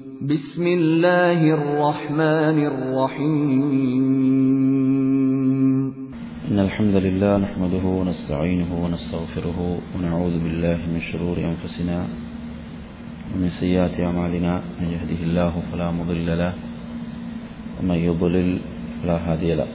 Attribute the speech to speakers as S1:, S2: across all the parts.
S1: بسم الله الرحمن الرحيم
S2: إن الحمد لله نحمده ونستعينه ونستغفره ونعوذ بالله من شرور أنفسنا ومن سيئات أعمالنا من يهده الله فلا مضل له ومن يضلل فلا هادي له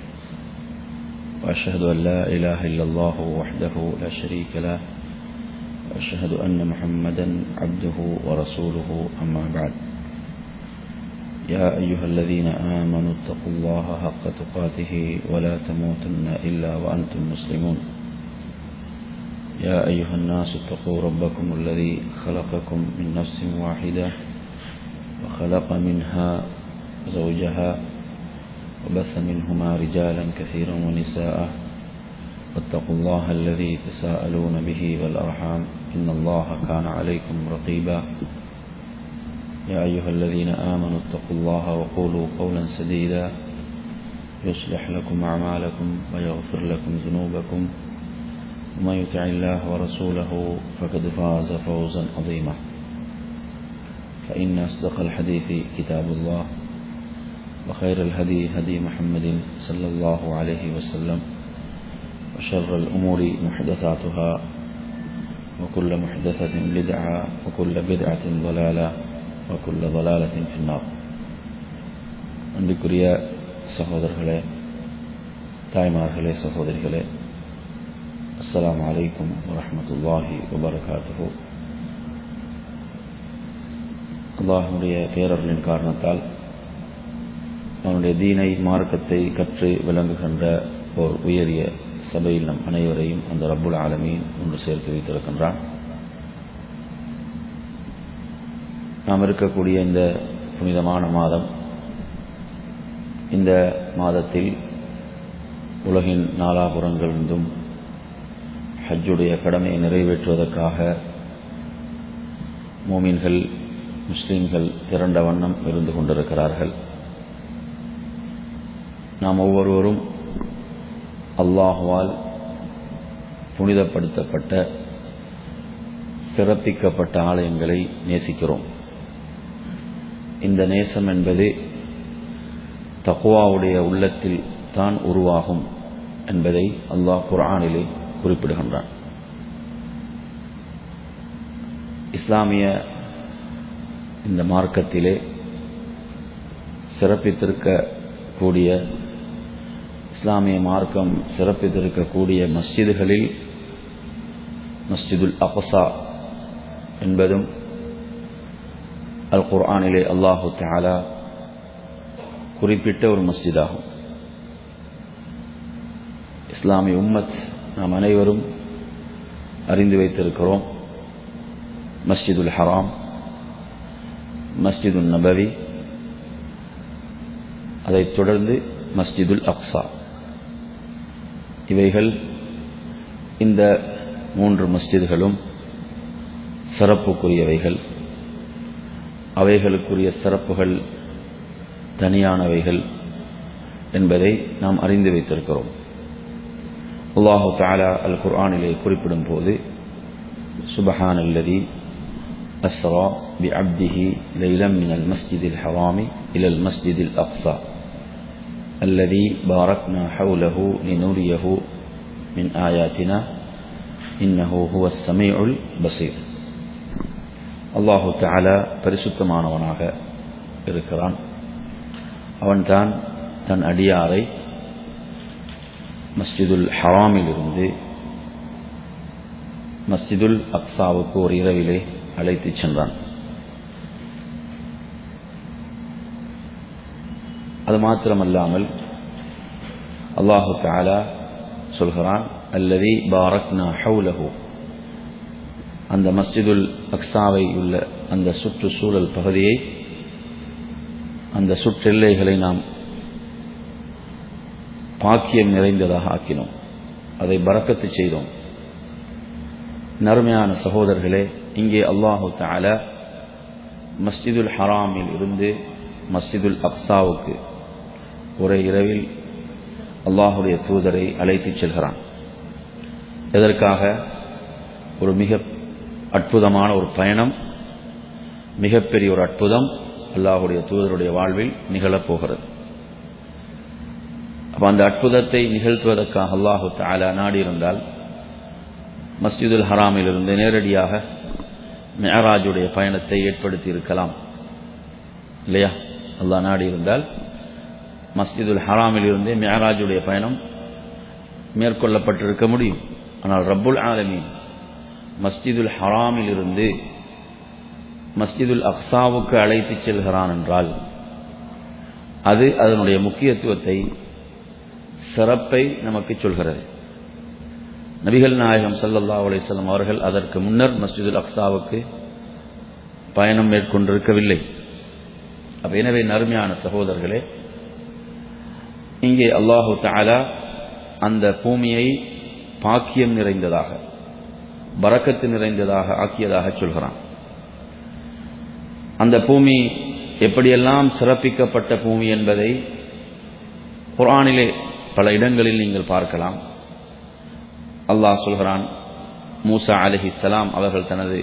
S2: وأشهد أن لا إله إلا الله وحده لا شريك له وأشهد أن محمدا عبده ورسوله أما بعد يا أيها الذين آمنوا اتقوا الله حق تقاته ولا تموتن إلا وأنتم مسلمون يا أيها الناس اتقوا ربكم الذي خلقكم من نفس واحدة وخلق منها زوجها وبث منهما رجالا كثيرا ونساء واتقوا الله الذي تساءلون به والأرحام إن الله كان عليكم رقيبا يا أيها الذين آمنوا اتقوا الله وقولوا قولا سديدا يصلح لكم أعمالكم ويغفر لكم ذنوبكم ومن يطع الله ورسوله فقد فاز فوزا عظيما فإن أصدق الحديث كتاب الله وخير الهدي هدي محمد صلى الله عليه وسلم وشر الأمور محدثاتها وكل محدثة بدعة وكل بدعة ضلالة وكل ضلالة في النار அன்புக்குரிய சகோதரர்களே தாய்மார்களே சகோதரிகளே அஸ்ஸலாமு அலைக்கும் வரஹமத்துல்லாஹி வபரகாத்துஹு அல்லாஹனுடைய பேரர்களின் காரணத்தால் அவனுடைய தீனை மார்க்கத்தை கற்று விளங்குகின்ற ஓர் உயரிய சபையில் நம் அனைவரையும் அந்த ரப்புல் ஆலமீன் ஒன்று சேர்த்து வைத்திருக்கின்றான் நாம் இருக்கக்கூடிய இந்த புனிதமான மாதம் இந்த மாதத்தில் உலகின் நாலாபுறங்களிலிருந்தும் ஹஜ்ஜுடைய கடமையை நிறைவேற்றுவதற்காக மோமீன்கள் முஸ்லீம்கள் திரண்ட வண்ணம் இருந்து கொண்டிருக்கிறார்கள் நாம் ஒவ்வொருவரும் அல்லாஹுவால் புனிதப்படுத்தப்பட்ட சிறப்பிக்கப்பட்ட ஆலயங்களை நேசிக்கிறோம் இந்த நேசம் என்பது தக்குவாவுடைய உள்ளத்தில் தான் உருவாகும் என்பதை அல்லாஹ் குரானிலே குறிப்பிடுகின்றான் இஸ்லாமிய இந்த மார்க்கத்திலே சிறப்பித்திருக்கக்கூடிய இஸ்லாமிய மார்க்கம் சிறப்பித்திருக்கக்கூடிய மஸ்ஜிதுகளில் மஸ்ஜிதுல் அபசா என்பதும் அல் குர்ஆனிலே அல்லாஹு தாலா குறிப்பிட்ட ஒரு மஸ்ஜிதாகும் இஸ்லாமிய உம்மத் நாம் அனைவரும் அறிந்து வைத்திருக்கிறோம் மஸ்ஜிதுல் ஹராம் மஸ்ஜிதுல் நபவி அதைத் தொடர்ந்து மஸ்ஜிதுல் அக்ஸா இவைகள் இந்த மூன்று மஸ்ஜிதுகளும் சிறப்புக்குரியவைகள் அவைகளுக்குரிய சிறப்புகள் தனியானவைகள் என்பதை நாம் அறிந்து வைத்திருக்கிறோம் அல்லாஹு தாலா அல் குர்ஆனிலே குறிப்பிடும் போது சுபஹான் அல்லதி அஸ்ரா பி அப்திஹி லைலம் மின் அல் மஸ்ஜிதில் ஹராமி இலல் மஸ்ஜிதில் அக்ஸா الذي باركنا حوله لنريه من آياتنا إنه هو السميع البصير அல்லாஹு தாலா பரிசுத்தமானவனாக இருக்கிறான் அவன்தான் தன் அடியாரை மஸ்ஜிதுல் ஹராமிலிருந்து மஸ்ஜிதுல் அக்ஸாவுக்கு ஒரு இரவிலே அழைத்துச் சென்றான் அது மாத்திரமல்லாமல் அல்லாஹு தாலா சொல்கிறான் அல்லது பாரக்னா ஹவுலஹு அந்த மஸ்ஜிதுல் அக்ஸாவை உள்ள அந்த சுற்றுச்சூழல் பகுதியை அந்த சுற்றெல்லைகளை நாம் பாக்கியம் நிறைந்ததாக ஆக்கினோம் அதை பறக்கத்து செய்தோம் நறுமையான சகோதரர்களே இங்கே அல்லாஹு தாலா மஸ்ஜிதுல் ஹராமில் இருந்து மஸ்ஜிதுல் அக்ஸாவுக்கு ஒரே இரவில் அல்லாஹுடைய தூதரை அழைத்துச் செல்கிறான் எதற்காக ஒரு மிக அற்புதமான ஒரு பயணம் மிகப்பெரிய ஒரு அற்புதம் அல்லாஹுடைய தூதருடைய வாழ்வில் நிகழப்போகிறது அப்ப அந்த அற்புதத்தை நிகழ்த்துவதற்காக அல்லாஹு தாலா நாடியிருந்தால் மஸ்ஜிதுல் ஹராமிலிருந்து நேரடியாக மெஹராஜுடைய பயணத்தை ஏற்படுத்தி இருக்கலாம் இல்லையா அல்லாஹ் நாடி இருந்தால் மஸ்ஜிதுல் ஹராமில் இருந்தே மெஹராஜுடைய பயணம் மேற்கொள்ளப்பட்டிருக்க முடியும் ஆனால் ரப்புல் ஆலமீன் மஸ்ஜிதுல் ஹராமில் இருந்து மஸ்ஜிதுல் அக்ஸாவுக்கு அழைத்து செல்கிறான் என்றால் அது அதனுடைய முக்கியத்துவத்தை சிறப்பை நமக்கு சொல்கிறது நபிகள் நாயகம் சல்லல்லா அலிஸ்லாம் அவர்கள் அதற்கு முன்னர் மஸ்ஜிதுல் அக்ஸாவுக்கு பயணம் மேற்கொண்டிருக்கவில்லை அப்ப எனவே நறுமையான சகோதரர்களே இங்கே அல்லாஹு தாலா அந்த பூமியை பாக்கியம் நிறைந்ததாக பறக்கத்து நிறைந்ததாக ஆக்கியதாக சொல்கிறான் அந்த பூமி எப்படியெல்லாம் சிறப்பிக்கப்பட்ட பூமி என்பதை குரானிலே பல இடங்களில் நீங்கள் பார்க்கலாம் அல்லாஹ் சொல்கிறான் மூசா அலஹி சலாம் அவர்கள் தனது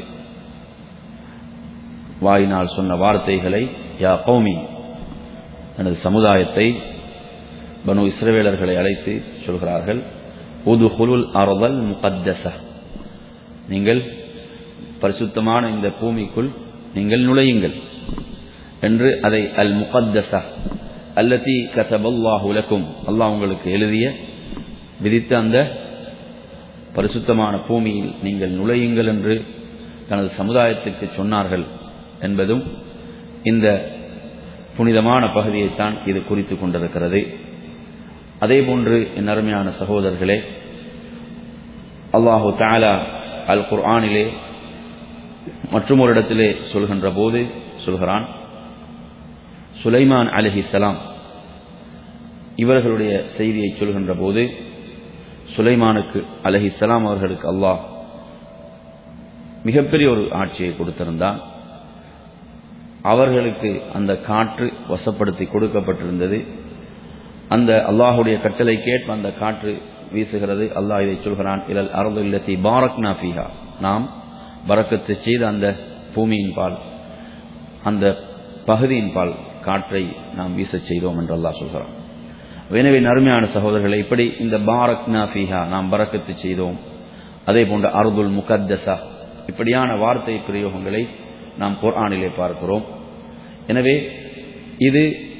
S2: வாயினால் சொன்ன வார்த்தைகளை யா கௌமி தனது சமுதாயத்தை பனு இஸ்ரவேலர்களை அழைத்து சொல்கிறார்கள் உது ஹுலுல் அறுதல் முகத்தச நீங்கள் பரிசுத்தமான இந்த பூமிக்குள் நீங்கள் நுழையுங்கள் என்று அதை அல் முகத்தச அல்லதி கசபல்லாஹு லக்கும் அல்லாஹ் உங்களுக்கு எழுதிய விதித்த அந்த பரிசுத்தமான பூமியில் நீங்கள் நுழையுங்கள் என்று தனது சமுதாயத்திற்கு சொன்னார்கள் என்பதும் இந்த புனிதமான பகுதியைத்தான் இது குறித்து கொண்டிருக்கிறது அதேபோன்று என் அருமையான சகோதரர்களே அல்லாஹு தாலா அல் குர்ஆனிலே மற்றும் ஒரு இடத்திலே சொல்கின்ற போது சொல்கிறான் சுலைமான் அலஹி சலாம் இவர்களுடைய செய்தியை சொல்கின்ற போது சுலைமானுக்கு அலஹி சலாம் அவர்களுக்கு அல்லாஹ் மிகப்பெரிய ஒரு ஆட்சியை கொடுத்திருந்தான் அவர்களுக்கு அந்த காற்று வசப்படுத்தி கொடுக்கப்பட்டிருந்தது அந்த அல்லாஹுடைய கட்டளை கேட்ப அந்த காற்று வீசுகிறது அல்லாஹ் இதை சொல்கிறான் இலல் அறந்து இல்லத்தி பாரக் நாஃபிஹா நாம் பறக்கத்து செய்த அந்த பூமியின் பால் அந்த பகுதியின் பால் காற்றை நாம் வீசச் செய்தோம் என்று அல்லாஹ் சொல்கிறான் எனவே நறுமையான சகோதரர்களை இப்படி இந்த பாரக் நாஃபிஹா நாம் பறக்கத்து செய்தோம் அதே போன்ற அருதுல் முகத்தசா இப்படியான வார்த்தை பிரயோகங்களை நாம் குர்ஆனிலே பார்க்கிறோம் எனவே இது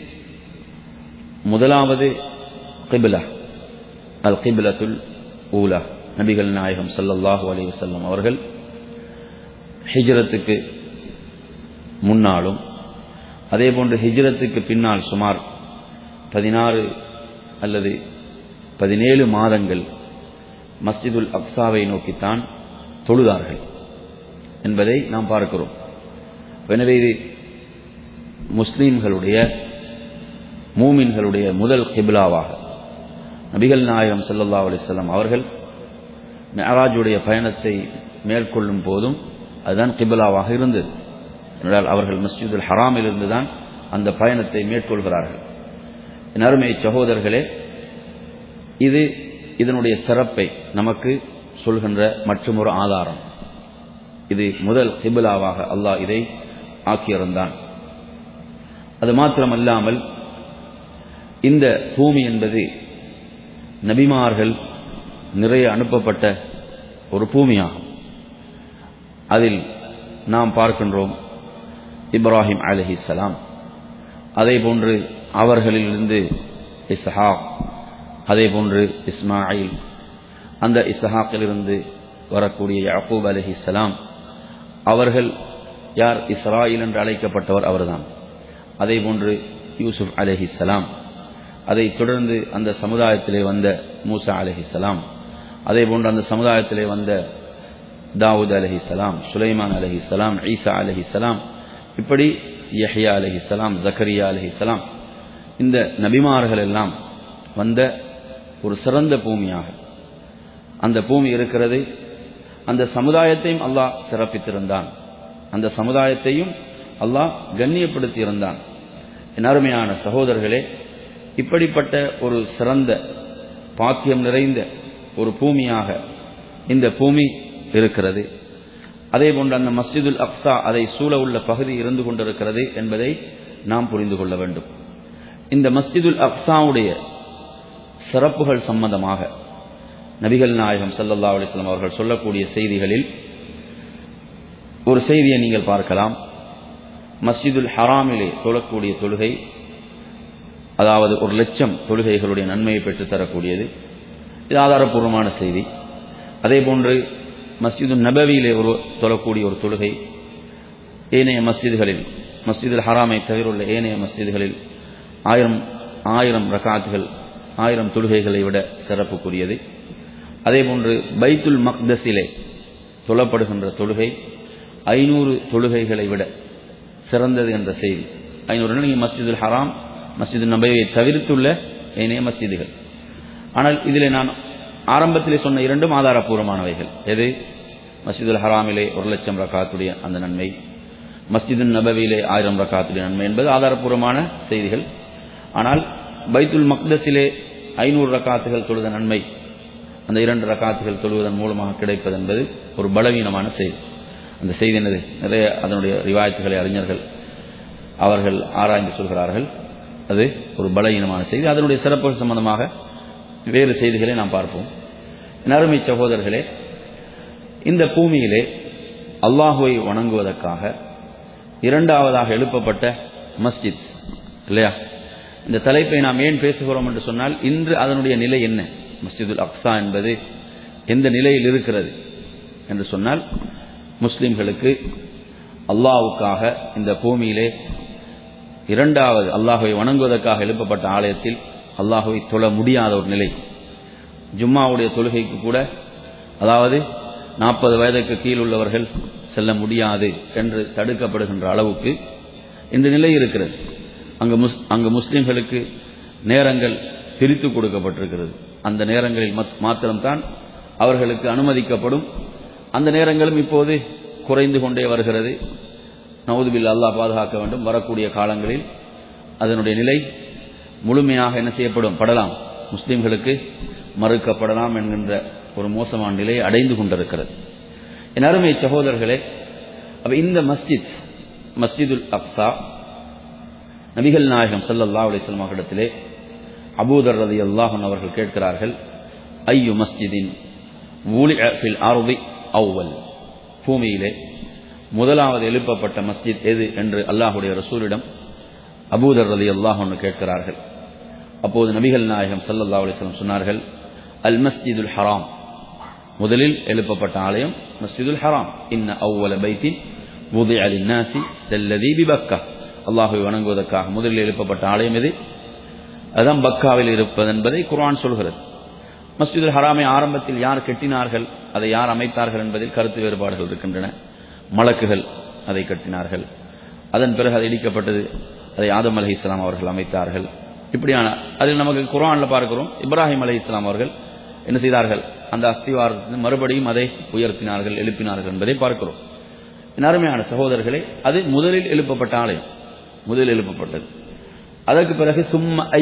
S2: முதலாவது கிபிலா அல் கிபிலத்துல் ஊலா நபிகள் நாயகம் சல்லல்லாஹு அலி வசல்லம் அவர்கள் ஹிஜ்ரத்துக்கு முன்னாலும் அதே போன்று ஹிஜ்ரத்துக்கு பின்னால் சுமார் பதினாறு அல்லது பதினேழு மாதங்கள் மஸ்ஜிதுல் அக்ஸாவை நோக்கித்தான் தொழுதார்கள் என்பதை நாம் பார்க்கிறோம் எனவே இது முஸ்லீம்களுடைய மூமின்களுடைய முதல் கிபிலாவாக நபிகள் நாயகம் சல்லல்லா அலிஸ்லாம் அவர்கள் மெஹராஜுடைய பயணத்தை மேற்கொள்ளும் போதும் அதுதான் கிபிலாவாக இருந்தது என்றால் அவர்கள் மஸ்ஜிதுல் ஹராமில் இருந்துதான் அந்த பயணத்தை மேற்கொள்கிறார்கள் என் அருமை சகோதரர்களே இது இதனுடைய சிறப்பை நமக்கு சொல்கின்ற மற்றொரு ஆதாரம் இது முதல் கிபிலாவாக அல்லாஹ் இதை ஆக்கியிருந்தான் அது மாத்திரமல்லாமல் இந்த பூமி என்பது நபிமார்கள் நிறைய அனுப்பப்பட்ட ஒரு பூமியாகும் அதில் நாம் பார்க்கின்றோம் இப்ராஹிம் அலஹி சலாம் அதே போன்று அவர்களிலிருந்து இஸ்ஹாக் அதே போன்று இஸ்மாயில் அந்த இஸ்ஹாக்கிலிருந்து வரக்கூடிய யாக்கூப் அலஹி சலாம் அவர்கள் யார் இஸ்ராயில் என்று அழைக்கப்பட்டவர் அவர்தான் அதே போன்று யூசுப் அலஹி சலாம் அதைத் தொடர்ந்து அந்த சமுதாயத்திலே வந்த மூசா அலஹி சலாம் அதே போன்று அந்த சமுதாயத்திலே வந்த தாவூத் அலஹி சலாம் சுலைமான் அலஹி சலாம் ஈசா அலஹி சலாம் இப்படி யஹ்யா அலஹி சலாம் ஜக்கரியா அலஹி சலாம் இந்த நபிமார்கள் எல்லாம் வந்த ஒரு சிறந்த பூமியாக அந்த பூமி இருக்கிறது அந்த சமுதாயத்தையும் அல்லாஹ் சிறப்பித்திருந்தான் அந்த சமுதாயத்தையும் அல்லாஹ் கண்ணியப்படுத்தி இருந்தான் என் அருமையான சகோதரர்களே இப்படிப்பட்ட ஒரு சிறந்த பாக்கியம் நிறைந்த ஒரு பூமியாக இந்த பூமி இருக்கிறது அதே போன்று அந்த மஸ்ஜிதுல் அக்ஸா அதை சூழ உள்ள பகுதி இருந்து கொண்டிருக்கிறது என்பதை நாம் புரிந்து கொள்ள வேண்டும் இந்த மஸ்ஜிதுல் அக்ஸாவுடைய சிறப்புகள் சம்பந்தமாக நபிகள் நாயகம் சல்லல்லா அலிஸ்லாம் அவர்கள் சொல்லக்கூடிய செய்திகளில் ஒரு செய்தியை நீங்கள் பார்க்கலாம் மஸ்ஜிதுல் ஹராமிலே தொழக்கூடிய தொழுகை அதாவது ஒரு லட்சம் தொழுகைகளுடைய நன்மையை பெற்றுத்தரக்கூடியது இது ஆதாரப்பூர்வமான செய்தி அதே போன்று மஸ்ஜிது நபவியிலே ஒரு தொழக்கூடிய ஒரு தொழுகை ஏனைய மஸ்ஜிதுகளில் மஸ்ஜிதுல் ஹராமை தவிர உள்ள ஏனைய மஸ்ஜிதுகளில் ஆயிரம் ஆயிரம் ரகாத்துகள் ஆயிரம் தொழுகைகளை விட சிறப்புக்குரியது அதே போன்று பைத்துல் மக்தஸிலே தொழப்படுகின்ற தொழுகை ஐநூறு தொழுகைகளை விட சிறந்தது என்ற செய்தி ஐநூறு நீங்கள் மஸ்ஜிதுல் ஹராம் மஸ்ஜிது நபையை தவிர்த்துள்ள ஏனைய மஸ்ஜிதுகள் ஆனால் இதில் நான் ஆரம்பத்திலே சொன்ன இரண்டும் ஆதாரப்பூர்வமானவைகள் எது மஸ்ஜிதுல் ஹராமிலே ஒரு லட்சம் ரக்காத்துடைய அந்த நன்மை மஸ்ஜிது நபவியிலே ஆயிரம் ரக்காத்துடைய நன்மை என்பது ஆதாரப்பூர்வமான செய்திகள் ஆனால் பைத்துல் மக்தஸிலே ஐநூறு ரக்காத்துகள் தொழுத நன்மை அந்த இரண்டு ரக்காத்துகள் தொழுவதன் மூலமாக கிடைப்பது என்பது ஒரு பலவீனமான செய்தி அந்த செய்தி என்னது நிறைய அதனுடைய ரிவாயத்துகளை அறிஞர்கள் அவர்கள் ஆராய்ந்து சொல்கிறார்கள் அது ஒரு பலவீனமான செய்தி அதனுடைய சிறப்புகள் சம்பந்தமாக வேறு செய்திகளை நாம் பார்ப்போம் நறுமை சகோதரர்களே இந்த பூமியிலே அல்லாஹுவை வணங்குவதற்காக இரண்டாவதாக எழுப்பப்பட்ட மஸ்ஜித் இல்லையா இந்த தலைப்பை நாம் ஏன் பேசுகிறோம் என்று சொன்னால் இன்று அதனுடைய நிலை என்ன மஸ்ஜிதுல் அக்ஸா என்பது எந்த நிலையில் இருக்கிறது என்று சொன்னால் முஸ்லிம்களுக்கு அல்லாவுக்காக இந்த பூமியிலே இரண்டாவது அல்லாஹுவை வணங்குவதற்காக எழுப்பப்பட்ட ஆலயத்தில் அல்லாஹுவை தொழ முடியாத ஒரு நிலை ஜும்மாவுடைய தொழுகைக்கு கூட அதாவது நாற்பது வயதுக்கு கீழ் உள்ளவர்கள் செல்ல முடியாது என்று தடுக்கப்படுகின்ற அளவுக்கு இந்த நிலை இருக்கிறது அங்கு முஸ் அங்கு முஸ்லிம்களுக்கு நேரங்கள் பிரித்து கொடுக்கப்பட்டிருக்கிறது அந்த நேரங்களில் மாத்திரம்தான் அவர்களுக்கு அனுமதிக்கப்படும் அந்த நேரங்களும் இப்போது குறைந்து கொண்டே வருகிறது நவுதுபில் அல்லாஹ் பாதுகாக்க வேண்டும் வரக்கூடிய காலங்களில் அதனுடைய நிலை முழுமையாக என்ன செய்யப்படும் படலாம் முஸ்லிம்களுக்கு மறுக்கப்படலாம் என்கின்ற ஒரு மோசமான நிலையை அடைந்து கொண்டிருக்கிறது என் அருமை சகோதரர்களே அப்ப இந்த மஸ்ஜித் மஸ்ஜிதுல் அப்சா நபிகள் நாயகம் சல்லல்லா அலிஸ்லாம் அவர்களிடத்திலே அபூதர் ரதி அல்லாஹன் அவர்கள் கேட்கிறார்கள் ஐயு மஸ்ஜிதின் ஊலிஃபில் ஆர்வி அவ்வல் பூமியிலே முதலாவது எழுப்பப்பட்ட மஸ்ஜித் எது என்று அல்லாஹுடைய ரசூலிடம் அபூதர் ரதி அல்லாஹன் கேட்கிறார்கள் அப்போது நபிகள் நாயகம் சல்லல்லா அலிஸ்லாம் சொன்னார்கள் அல் மஸ்ஜிதுல் ஹராம் முதலில் எழுப்பப்பட்ட ஆலயம் மஸ்ஜிதுல் ஹராம் இன்ன அவ்வல பைத்தின் உதய அலி நாசி தெல்லதி பிபக்கா அல்லாஹுவை வணங்குவதற்காக முதலில் எழுப்பப்பட்ட ஆலயம் எது அதுதான் பக்காவில் இருப்பது என்பதை குர்ஆன் சொல்கிறது மஸ்ஜிதுல் ஹராமை ஆரம்பத்தில் யார் கட்டினார்கள் அதை யார் அமைத்தார்கள் என்பதில் கருத்து வேறுபாடுகள் இருக்கின்றன மலக்குகள் அதை கட்டினார்கள் அதன் பிறகு அது இடிக்கப்பட்டது அதை ஆதம் அலி இஸ்லாம் அவர்கள் அமைத்தார்கள் இப்படியான அதில் நமக்கு குரான்ல பார்க்கிறோம் இப்ராஹிம் அலி இஸ்லாம் அவர்கள் என்ன செய்தார்கள் அந்த அஸ்திவாரத்தில் மறுபடியும் அதை உயர்த்தினார்கள் எழுப்பினார்கள் என்பதை பார்க்கிறோம் அருமையான சகோதரர்களே அது முதலில் எழுப்பப்பட்ட ஆலயம் முதலில் எழுப்பப்பட்டது அதற்கு பிறகு சும்ம ஐ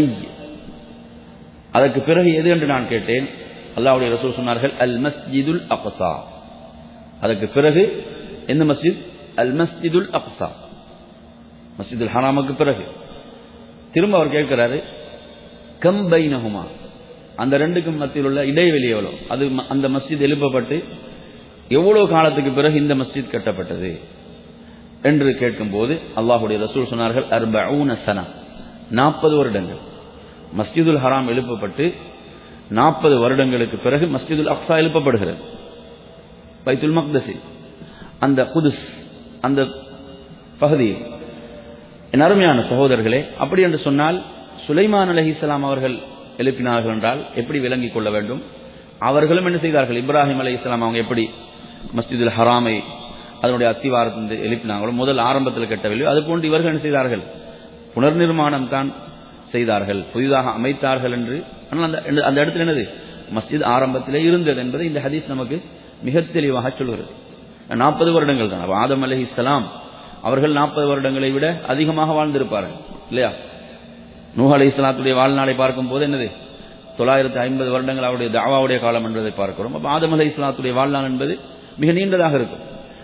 S2: அதற்கு பிறகு எது என்று நான் கேட்டேன் அல்லாவுடைய ரசூல் சொன்னார்கள் அல் மஸ்ஜிதுல் அப்சா அதற்கு பிறகு எந்த மஸ்ஜித் அல் மஸ்ஜிதுல் அப்சா மஸ்ஜிதுல் ஹராமுக்கு பிறகு திரும்ப அவர் கேட்கிறாரு கம்பைனகுமா அந்த ரெண்டுக்கும் மத்தியில் உள்ள இடைவெளி எவ்வளோ அது அந்த மஸ்ஜித் எழுப்பப்பட்டு எவ்வளவு காலத்துக்கு பிறகு இந்த மஸ்ஜித் கட்டப்பட்டது என்று கேட்கும்போது அல்லாஹுடைய ரசூல் சொன்னார்கள் அர்பூன சனா நாற்பது வருடங்கள் மஸ்ஜிதுல் ஹராம் எழுப்பப்பட்டு நாற்பது வருடங்களுக்கு பிறகு மஸ்ஜிதுல் அக்ஸா எழுப்பப்படுகிறது பைத்துல் மக்தசி அந்த குதுஸ் அந்த பகுதியில் என் அருமையான சகோதரர்களே அப்படி என்று சொன்னால் சுலைமான் அலஹி இஸ்லாம் அவர்கள் எழுப்பினார்கள் என்றால் எப்படி விளங்கிக் கொள்ள வேண்டும் அவர்களும் என்ன செய்தார்கள் இப்ராஹிம் அலி இஸ்லாம் அவங்க எப்படி மஸ்ஜிதுல் ஹராமை அதனுடைய அத்திவாரத்திலிருந்து எழுப்பினாங்களோ முதல் ஆரம்பத்தில் கட்டவில்லை அது போன்று இவர்கள் என்ன செய்தார்கள் புனர்நிர்மாணம் தான் செய்தார்கள் புதிதாக அமைத்தார்கள் என்று ஆனால் அந்த அந்த இடத்துல என்னது மஸ்ஜித் ஆரம்பத்திலே இருந்தது என்பதை இந்த ஹதீஸ் நமக்கு மிக தெளிவாக சொல்கிறது நாற்பது வருடங்கள் தான் அப்ப ஆதம் அலி இஸ்லாம் அவர்கள் நாற்பது வருடங்களை விட அதிகமாக வாழ்ந்திருப்பார்கள் இல்லையா நூஹ் அலி இஸ்லாத்துடைய வாழ்நாளை பார்க்கும் போது என்னது தொள்ளாயிரத்தி ஐம்பது வருடங்கள் அவருடைய தாவாவுடைய காலம் என்பதை பார்க்கிறோம் அப்ப ஆதம் அலி இஸ்லாத்துடைய வாழ்நாள் என்பது மிக நீண்டதாக இருக்கும்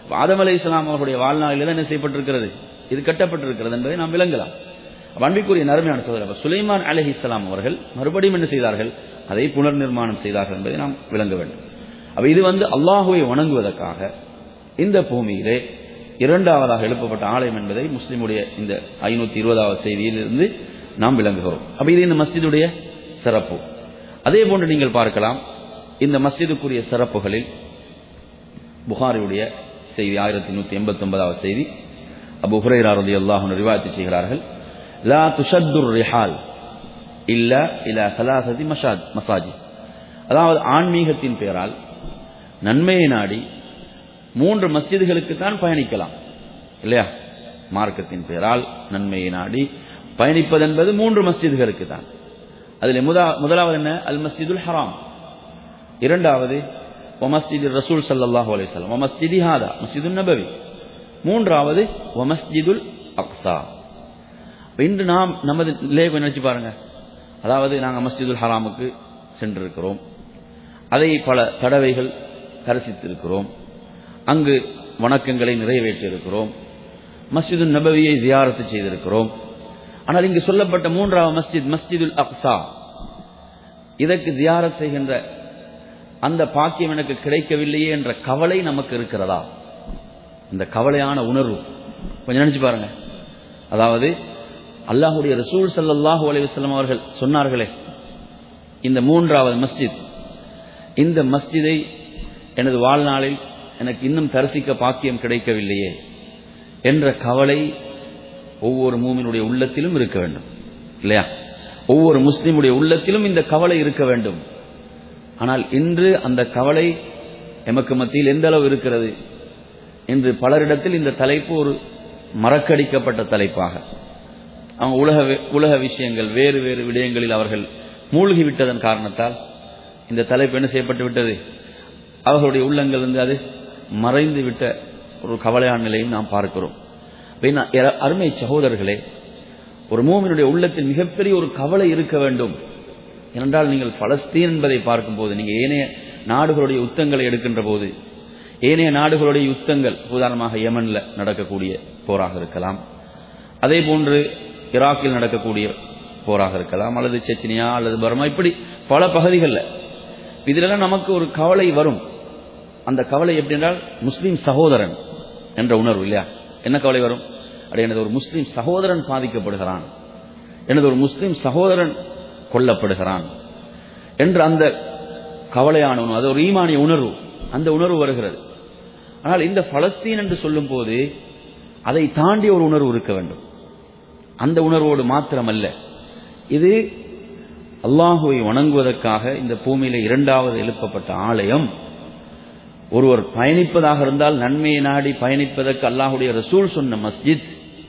S2: ஆதம் அலை இஸ்லாம் அவர்களுடைய வாழ்நாளில் தான் என்ன செய்யப்பட்டிருக்கிறது இது கட்டப்பட்டிருக்கிறது என்பதை நாம் விளங்கலாம் அன்பிற்குரிய நறுமையான சோதரர் சுலைமான் அலஹி இஸ்லாம் அவர்கள் மறுபடியும் என்ன செய்தார்கள் அதை புனர் நிர்மாணம் செய்தார்கள் என்பதை நாம் விளங்க வேண்டும் அப்ப இது வந்து அல்லாஹுவை வணங்குவதற்காக இந்த பூமியிலே இரண்டாவதாக எழுப்பப்பட்ட ஆலயம் என்பதை முஸ்லிமுடைய இந்த ஐநூத்தி இருபதாவது செய்தியிலிருந்து நாம் விளங்குகிறோம் அப்ப இது இந்த மஸ்ஜிதுடைய சிறப்பு அதே போன்று நீங்கள் பார்க்கலாம் இந்த மஸ்ஜிதுக்குரிய சிறப்புகளில் புகாரியுடைய செய்தி ஆயிரத்தி நூத்தி எண்பத்தி ஒன்பதாவது செய்தி அபு ஹுரைரா ரதி அல்லாஹு ரிவாயத்து செய்கிறார்கள் லா துஷத்துர் ரிஹால் இல்ல இல சலாசதி மசாஜ் மசாஜி அதாவது ஆன்மீகத்தின் பெயரால் நன்மையை நாடி மூன்று மஸ்ஜிதுகளுக்கு தான் பயணிக்கலாம் இல்லையா மார்க்கத்தின் பெயரால் நன்மையை நாடி பயணிப்பது என்பது மூன்று மஸ்ஜிதுகளுக்கு தான் அதில் முதலாவது என்ன அல் மஸ்ஜிதுல் ஹராம் இரண்டாவது ஒமஸ்ஜிது ரசூல் சல்லாஹூ அலிஸ்லாம் ஒமஸ்ஜிதி ஹாதா மஸ்ஜிதுல் நபவி மூன்றாவது ஒமஸ்ஜிதுல் அக்ஸா இன்று நாம் நமது நிலையை நினைச்சு பாருங்க அதாவது நாங்கள் மஸ்ஜிதுல் ஹராமுக்கு சென்றிருக்கிறோம் அதை பல தடவைகள் தரிசித்திருக்கிறோம் அங்கு வணக்கங்களை நிறைவேற்றியிருக்கிறோம் மஸ்ஜிது நபவியை ஜியாரத்து செய்திருக்கிறோம் ஆனால் இங்கு சொல்லப்பட்ட மூன்றாவது மஸ்ஜித் மஸ்ஜிதுல் அக்ஸா இதற்கு ஜியாரத் செய்கின்ற அந்த பாக்கியம் எனக்கு கிடைக்கவில்லையே என்ற கவலை நமக்கு இருக்கிறதா இந்த கவலையான உணர்வு கொஞ்சம் நினைச்சு பாருங்க அதாவது அல்லாஹுடைய ரசூல் சல்லாஹூ அலைவசல்லம் அவர்கள் சொன்னார்களே இந்த மூன்றாவது மஸ்ஜித் இந்த மஸ்ஜிதை எனது வாழ்நாளில் எனக்கு இன்னும் தரிசிக்க பாக்கியம் கிடைக்கவில்லையே என்ற கவலை ஒவ்வொரு மூமினுடைய உள்ளத்திலும் இருக்க வேண்டும் இல்லையா ஒவ்வொரு முஸ்லிமுடைய உள்ளத்திலும் இந்த கவலை இருக்க வேண்டும் ஆனால் இன்று அந்த கவலை எமக்கு மத்தியில் எந்த அளவு இருக்கிறது இன்று பலரிடத்தில் இந்த தலைப்பு ஒரு மறக்கடிக்கப்பட்ட தலைப்பாக அவங்க உலக உலக விஷயங்கள் வேறு வேறு விடயங்களில் அவர்கள் மூழ்கிவிட்டதன் காரணத்தால் இந்த தலைப்பு என்ன செய்யப்பட்டு விட்டது அவர்களுடைய உள்ளங்கள் வந்து அது மறைந்து விட்ட ஒரு கவலையான நிலையும் நாம் பார்க்கிறோம் அருமை சகோதரர்களே ஒரு மூமினுடைய உள்ளத்தில் மிகப்பெரிய ஒரு கவலை இருக்க வேண்டும் ஏனென்றால் நீங்கள் பலஸ்தீன் என்பதை பார்க்கும்போது நீங்கள் ஏனைய நாடுகளுடைய யுத்தங்களை எடுக்கின்ற போது ஏனைய நாடுகளுடைய யுத்தங்கள் உதாரணமாக யமன்ல நடக்கக்கூடிய போராக இருக்கலாம் அதே போன்று ஈராக்கில் நடக்கக்கூடிய போராக இருக்கலாம் அல்லது செச்சினியா அல்லது பர்மா இப்படி பல பகுதிகளில் இதிலெல்லாம் நமக்கு ஒரு கவலை வரும் அந்த கவலை எப்படி என்றால் முஸ்லீம் சகோதரன் என்ற உணர்வு இல்லையா என்ன கவலை வரும் அப்படி எனது ஒரு முஸ்லீம் சகோதரன் பாதிக்கப்படுகிறான் எனது ஒரு முஸ்லீம் சகோதரன் கொல்லப்படுகிறான் என்ற அந்த கவலையான உணர்வு அது ஒரு ஈமானிய உணர்வு அந்த உணர்வு வருகிறது ஆனால் இந்த பலஸ்தீன் என்று சொல்லும் போது அதை தாண்டி ஒரு உணர்வு இருக்க வேண்டும் அந்த உணர்வோடு மாத்திரமல்ல இது அல்லாஹுவை வணங்குவதற்காக இந்த பூமியில இரண்டாவது எழுப்பப்பட்ட ஆலயம் ஒருவர் பயணிப்பதாக இருந்தால் நன்மையை நாடி பயணிப்பதற்கு அல்லாஹுடைய ரசூல் சொன்ன மஸ்ஜித்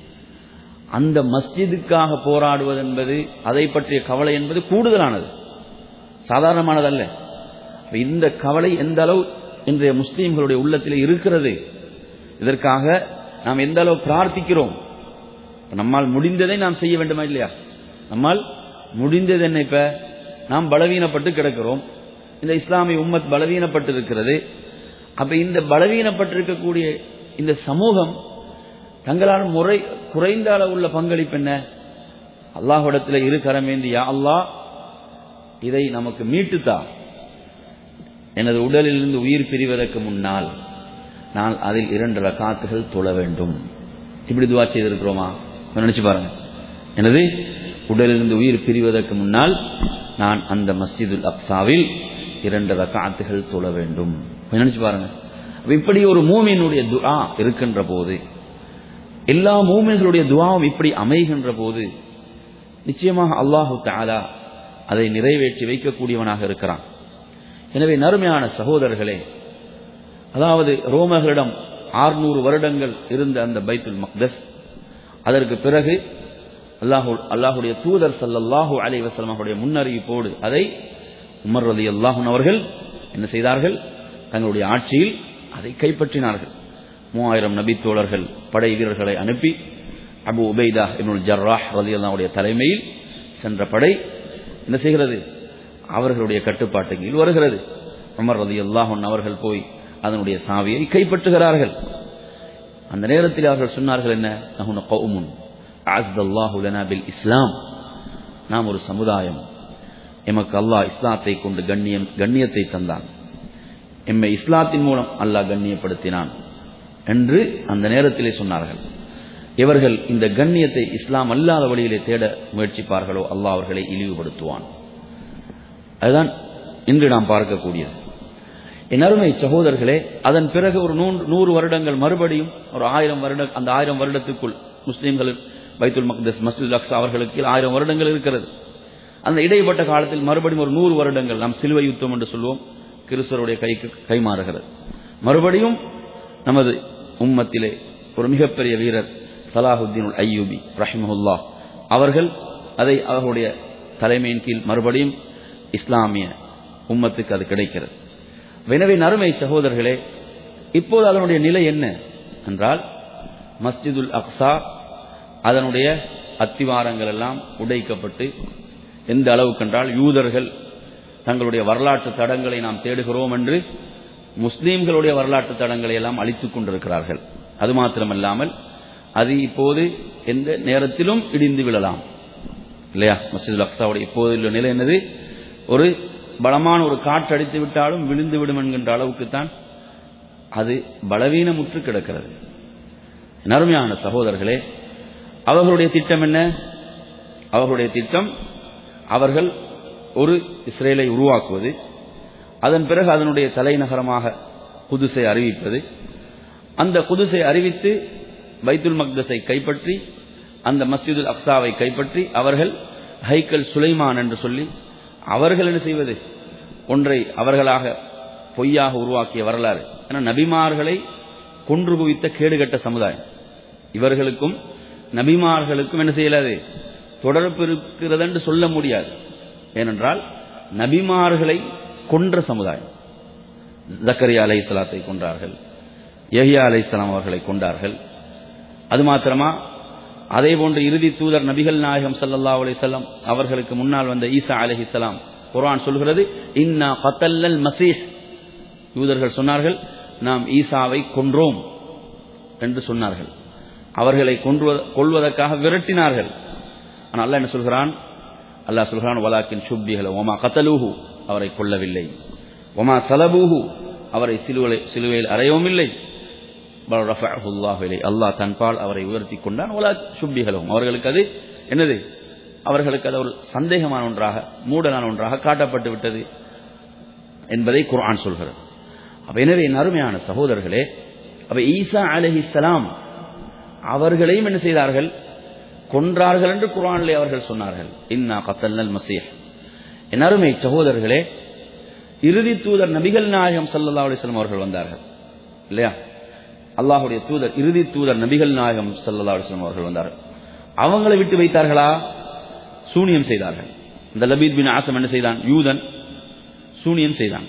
S2: அந்த மஸ்ஜிதுக்காக போராடுவது என்பது அதை பற்றிய கவலை என்பது கூடுதலானது சாதாரணமானதல்ல இந்த கவலை எந்த அளவு இன்றைய முஸ்லீம்களுடைய உள்ளத்தில் இருக்கிறது இதற்காக நாம் எந்த அளவு பிரார்த்திக்கிறோம் நம்மால் முடிந்ததை நாம் செய்ய வேண்டுமா இல்லையா நம்மால் முடிந்தது என்ன இப்ப நாம் பலவீனப்பட்டு கிடக்கிறோம் இந்த இஸ்லாமிய உம்மத் பலவீனப்பட்டு இருக்கிறது அப்ப இந்த பலவீனப்பட்டிருக்கக்கூடிய இந்த சமூகம் தங்களால் முறை குறைந்த அளவுள்ள பங்களிப்பு என்ன அல்லாஹிடத்தில் இரு கரமேந்தியா அல்லாஹ் இதை நமக்கு மீட்டுத்தா எனது உடலிலிருந்து உயிர் பிரிவதற்கு முன்னால் நான் அதில் இரண்டு ரகாத்துகள் தொழ வேண்டும் இப்படி துவா செய்திருக்கிறோமா நினைச்சு பாருங்க எனது உடலிலிருந்து உயிர் பிரிவதற்கு முன்னால் நான் அந்த மஸ்ஜிதுல் அப்சாவில் இரண்டு ரகாத்துகள் தொழ வேண்டும் நினைச்சு பாருங்க இப்படி ஒரு மூமியினுடைய துஆ இருக்கின்ற போது எல்லா மூமின்களுடைய துவாவும் இப்படி அமைகின்ற போது நிச்சயமாக அல்லாஹு தாலா அதை நிறைவேற்றி வைக்கக்கூடியவனாக இருக்கிறான் எனவே நறுமையான சகோதரர்களே அதாவது ரோமர்களிடம் ஆறுநூறு வருடங்கள் இருந்த அந்த பைத்துல் மக்தஸ் அதற்கு பிறகு அல்லாஹு அல்லாஹுடைய தூதர் சல்லல்லாஹு அலை வசலமாவுடைய முன்னறிவிப்போடு அதை உமர் ரலி அல்லாஹூன் அவர்கள் என்ன செய்தார்கள் தங்களுடைய ஆட்சியில் அதை கைப்பற்றினார்கள் மூவாயிரம் நபி தோழர்கள் படை வீரர்களை அனுப்பி அபு உபைதா இப்னுல் ஜர்ராஹ் ரலி அல்லாவுடைய தலைமையில் சென்ற படை என்ன செய்கிறது அவர்களுடைய கட்டுப்பாட்டு கீழ் வருகிறது உமர் ரதி அல்லாஹன் அவர்கள் போய் அதனுடைய சாவியை கைப்பற்றுகிறார்கள் அந்த நேரத்தில் அவர்கள் சொன்னார்கள் என்ன நஹுன கௌமுன் அஸ்தல்லாஹு லனா பில் இஸ்லாம் நாம் ஒரு சமுதாயம் எமக்கு அல்லாஹ் இஸ்லாத்தை கொண்டு கண்ணியம் கண்ணியத்தை தந்தான் எம்மை இஸ்லாத்தின் மூலம் அல்லாஹ் கண்ணியப்படுத்தினான் என்று அந்த நேரத்திலே சொன்னார்கள் இவர்கள் இந்த கண்ணியத்தை இஸ்லாம் அல்லாத வழியிலே தேட முயற்சிப்பார்களோ அல்லாஹ் அவர்களை இழிவுபடுத்துவான் அதுதான் இன்று நாம் பார்க்கக்கூடியது என் அருமை சகோதரர்களே அதன் பிறகு ஒரு நூறு நூறு வருடங்கள் மறுபடியும் ஒரு ஆயிரம் வருட அந்த ஆயிரம் வருடத்துக்குள் முஸ்லீம்கள் பைத்துல் மக்தஸ் மசூத் அக்ஸா அவர்களுக்கு ஆயிரம் வருடங்கள் இருக்கிறது அந்த இடைப்பட்ட காலத்தில் மறுபடியும் ஒரு நூறு வருடங்கள் நாம் சிலுவை யுத்தம் என்று சொல்லுவோம் கிறிஸ்தவருடைய கைக்கு கைமாறுகிறது மறுபடியும் நமது உம்மத்திலே ஒரு மிகப்பெரிய வீரர் சலாஹுத்தீன் ஐயூபி ரஹிமஹுல்லா அவர்கள் அதை அவர்களுடைய தலைமையின் கீழ் மறுபடியும் இஸ்லாமிய உம்மத்துக்கு அது கிடைக்கிறது எனவே நறுமை சகோதரர்களே இப்போது அதனுடைய நிலை என்ன என்றால் மஸ்ஜிதுல் அக்ஸா அதனுடைய அத்திவாரங்கள் எல்லாம் உடைக்கப்பட்டு எந்த அளவுக்கென்றால் யூதர்கள் தங்களுடைய வரலாற்று தடங்களை நாம் தேடுகிறோம் என்று முஸ்லீம்களுடைய வரலாற்று தடங்களை எல்லாம் அழித்துக் கொண்டிருக்கிறார்கள் அது மாத்திரமல்லாமல் அது இப்போது எந்த நேரத்திலும் இடிந்து விழலாம் இல்லையா மஸ்ஜிதுல் அக்ஸாவுடைய இப்போது உள்ள நிலை என்னது ஒரு பலமான ஒரு காற்று அடித்து விட்டாலும் விழுந்து விடும் என்கின்ற அளவுக்குத்தான் அது பலவீனமுற்று கிடக்கிறது நறுமையான சகோதரர்களே அவர்களுடைய திட்டம் என்ன அவர்களுடைய திட்டம் அவர்கள் ஒரு இஸ்ரேலை உருவாக்குவது அதன் பிறகு அதனுடைய தலைநகரமாக குதுசை அறிவிப்பது அந்த குதுசை அறிவித்து பைத்துல் மக்தஸை கைப்பற்றி அந்த மஸ்ஜிதுல் அக்ஸாவை கைப்பற்றி அவர்கள் ஹைக்கல் சுலைமான் என்று சொல்லி அவர்கள் என்ன செய்வது ஒன்றை அவர்களாக பொய்யாக உருவாக்கிய வரலாறு ஏன்னா நபிமார்களை கொன்று குவித்த கேடுகட்ட சமுதாயம் இவர்களுக்கும் நபிமார்களுக்கும் என்ன செய்யலாது தொடர்பு இருக்கிறது என்று சொல்ல முடியாது ஏனென்றால் நபிமார்களை கொன்ற சமுதாயம் ஜக்கரியா அலை சலாத்தை கொன்றார்கள் யஹியா அலை அவர்களை கொண்டார்கள் அது மாத்திரமா அதே போன்று இறுதி தூதர் நபிகள் நாயகம் சல்லல்லா அலிசல்லாம் அவர்களுக்கு முன்னால் வந்த ஈசா அலஹிசலாம் குரான் சொல்கிறது இன்னா கத்தல்லல் மசீஹ் யூதர்கள் சொன்னார்கள் நாம் ஈசாவை கொன்றோம் என்று சொன்னார்கள் அவர்களை கொள்வதற்காக விரட்டினார்கள் ஆனால் அல்ல என்ன சொல்கிறான் அல்லாஹ் சொல்கிறான் வலாக்கின் சுப்பிகள் ஒமா கத்தலூஹு அவரை கொல்லவில்லை ஒமா சலபூஹு அவரை சிலுவை சிலுவையில் அறையவும் இல்லை அல்லாஹ் தன்பால் அவரை உயர்த்தி கொண்டான் ஒலா சுப்பிகளும் அவர்களுக்கு அது என்னது அவர்களுக்கு அது ஒரு சந்தேகமான ஒன்றாக மூடலான ஒன்றாக காட்டப்பட்டு விட்டது என்பதை குர்ஆன் சொல்கிறது அப்ப எனவே என் அருமையான சகோதரர்களே அப்ப ஈசா அலஹிசலாம் அவர்களையும் என்ன செய்தார்கள் கொன்றார்கள் என்று குரானிலே அவர்கள் சொன்னார்கள் இன்னா கத்தல்னல் மசீஹ் என் அருமை சகோதரர்களே இறுதி தூதர் நபிகள் நாயகம் சல்லா அலிஸ்லாம் அவர்கள் வந்தார்கள் இல்லையா அல்லாஹுடைய தூதர் இறுதி தூதர் நபிகள் நாயகம் சல்லா அலிஸ்லாம் அவர்கள் வந்தார்கள் அவங்களை விட்டு வைத்தார்களா சூனியம் செய்தார்கள் இந்த லபீத் பின் ஆசம் என்ன செய்தான் யூதன் சூனியம் செய்தான்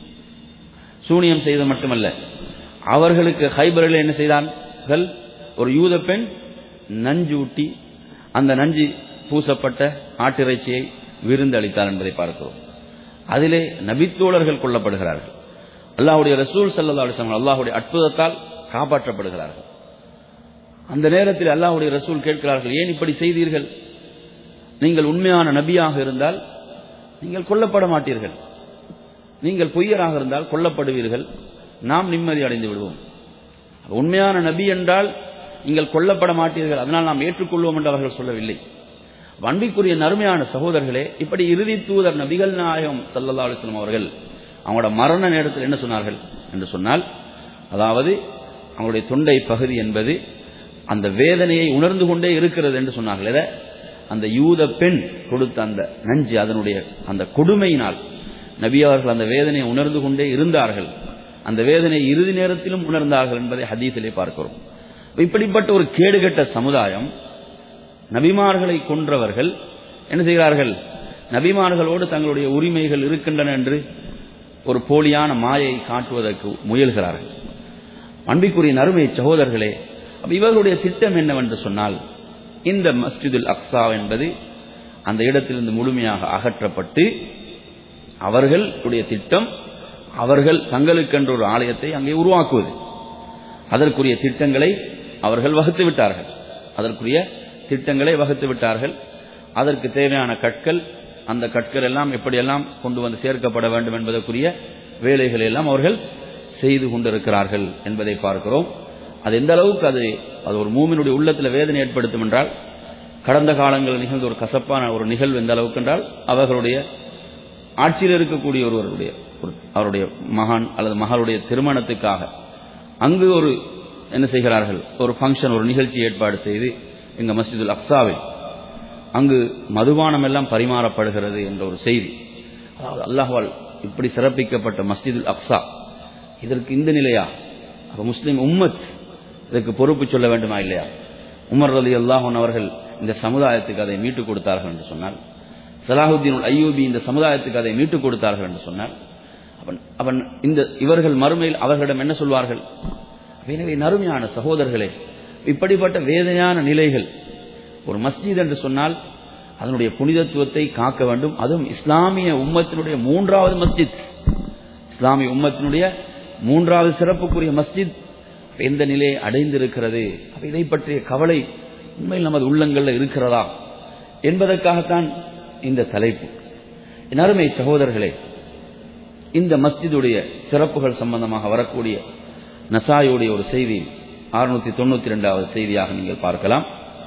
S2: சூனியம் செய்தது மட்டுமல்ல அவர்களுக்கு ஹைபரில் என்ன செய்தார்கள் ஒரு யூத பெண் நஞ்சூட்டி அந்த நஞ்சு பூசப்பட்ட ஆட்டிறைச்சியை விருந்து அளித்தார் என்பதை பார்க்கிறோம் அதிலே நபித்தோழர்கள் கொல்லப்படுகிறார்கள் அல்லாஹுடைய ரசூல் சல்லா அலிஸ்லாம் அல்லாஹுடைய அற்புதத்தால் காப்பாற்றப்படுகிறார்கள் அந்த நேரத்தில் அல்லாஹுடைய ரசூல் கேட்கிறார்கள் ஏன் இப்படி செய்தீர்கள் நீங்கள் உண்மையான நபியாக இருந்தால் நீங்கள் கொல்லப்பட மாட்டீர்கள் நீங்கள் பொய்யராக இருந்தால் கொல்லப்படுவீர்கள் நாம் நிம்மதி அடைந்து விடுவோம் உண்மையான நபி என்றால் நீங்கள் கொல்லப்பட மாட்டீர்கள் அதனால் நாம் ஏற்றுக்கொள்வோம் என்று அவர்கள் சொல்லவில்லை அன்பிற்குரிய நறுமையான சகோதரர்களே இப்படி இறுதி தூதர் நபிகள் நாயகம் சல்லல்லா அலிஸ்லாம் அவர்கள் அவங்களோட மரண நேரத்தில் என்ன சொன்னார்கள் என்று சொன்னால் அதாவது அவங்களுடைய தொண்டை பகுதி என்பது அந்த வேதனையை உணர்ந்து கொண்டே இருக்கிறது என்று சொன்னார்கள் எதை அந்த யூத பெண் கொடுத்த அந்த நஞ்சு அதனுடைய அந்த கொடுமையினால் நபி அவர்கள் அந்த வேதனையை உணர்ந்து கொண்டே இருந்தார்கள் அந்த வேதனை இறுதி நேரத்திலும் உணர்ந்தார்கள் என்பதை ஹதீஸிலே பார்க்கிறோம் இப்படிப்பட்ட ஒரு கேடுகட்ட சமுதாயம் நபிமார்களை கொன்றவர்கள் என்ன செய்கிறார்கள் நபிமார்களோடு தங்களுடைய உரிமைகள் இருக்கின்றன என்று ஒரு போலியான மாயை காட்டுவதற்கு முயல்கிறார்கள் அன்பிற்குரிய நறுமை சகோதரர்களே இவர்களுடைய திட்டம் என்னவென்று சொன்னால் இந்த மஸ்ஜிதுல் அக்ஸா என்பது அந்த இடத்திலிருந்து முழுமையாக அகற்றப்பட்டு அவர்களுடைய திட்டம் அவர்கள் தங்களுக்கென்ற ஒரு ஆலயத்தை அங்கே உருவாக்குவது அதற்குரிய திட்டங்களை அவர்கள் வகுத்து விட்டார்கள் அதற்குரிய திட்டங்களை வகுத்து விட்டார்கள் அதற்கு தேவையான கற்கள் அந்த கற்கள் எல்லாம் எப்படியெல்லாம் கொண்டு வந்து சேர்க்கப்பட வேண்டும் என்பதற்குரிய வேலைகளை எல்லாம் அவர்கள் செய்து கொண்டிருக்கிறார்கள் என்பதை பார்க்கிறோம் அது எந்த அளவுக்கு அது அது ஒரு மூமினுடைய உள்ளத்தில் வேதனை ஏற்படுத்தும் என்றால் கடந்த காலங்களில் நிகழ்ந்த ஒரு கசப்பான ஒரு நிகழ்வு எந்த அளவுக்கு என்றால் அவர்களுடைய ஆட்சியில் இருக்கக்கூடிய ஒருவருடைய ஒரு- அவருடைய மகான் அல்லது மகளுடைய திருமணத்துக்காக அங்கு ஒரு என்ன செய்கிறார்கள் ஒரு ஃபங்க்ஷன் ஒரு நிகழ்ச்சி ஏற்பாடு செய்து எங்க மஸ்ஜிதுல் அக்ஸாவில் அங்கு மதுபானம் எல்லாம் பரிமாறப்படுகிறது என்ற ஒரு செய்தி அதாவது அல்லாஹ்வால் இப்படி சிறப்பிக்கப்பட்ட மஸ்ஜிதுல் அக்ஸா இதற்கு இந்த நிலையா அப்ப முஸ்லிம் உம்மத் இதற்கு பொறுப்பு சொல்ல வேண்டுமா இல்லையா உமர் ரலி அல்லாஹன் அவர்கள் இந்த சமுதாயத்துக்கு அதை மீட்டுக் கொடுத்தார்கள் என்று சொன்னால் சலாஹுத்தீன் ஐயூபி இந்த சமுதாயத்துக்கு அதை மீட்டுக் கொடுத்தார்கள் என்று சொன்னால் அவன் அவன் இந்த இவர்கள் மறுமையில் அவர்களிடம் என்ன சொல்வார்கள் எனவே நறுமையான சகோதரர்களே இப்படிப்பட்ட வேதனையான நிலைகள் ஒரு மஸ்ஜித் என்று சொன்னால் அதனுடைய புனிதத்துவத்தை காக்க வேண்டும் அதுவும் இஸ்லாமிய உம்மத்தினுடைய மூன்றாவது மஸ்ஜித் இஸ்லாமிய உம்மத்தினுடைய மூன்றாவது சிறப்புக்குரிய மஸ்ஜித் எந்த நிலையை அடைந்திருக்கிறது அப்ப இதை பற்றிய கவலை உண்மையில் நமது உள்ளங்களில் இருக்கிறதா என்பதற்காகத்தான் இந்த தலைப்பு என் அருமை சகோதரர்களே இந்த மஸ்ஜிதுடைய சிறப்புகள் சம்பந்தமாக வரக்கூடிய நசாயுடைய ஒரு செய்தி அறுநூத்தி தொண்ணூத்தி ரெண்டாவது செய்தியாக நீங்கள் பார்க்கலாம்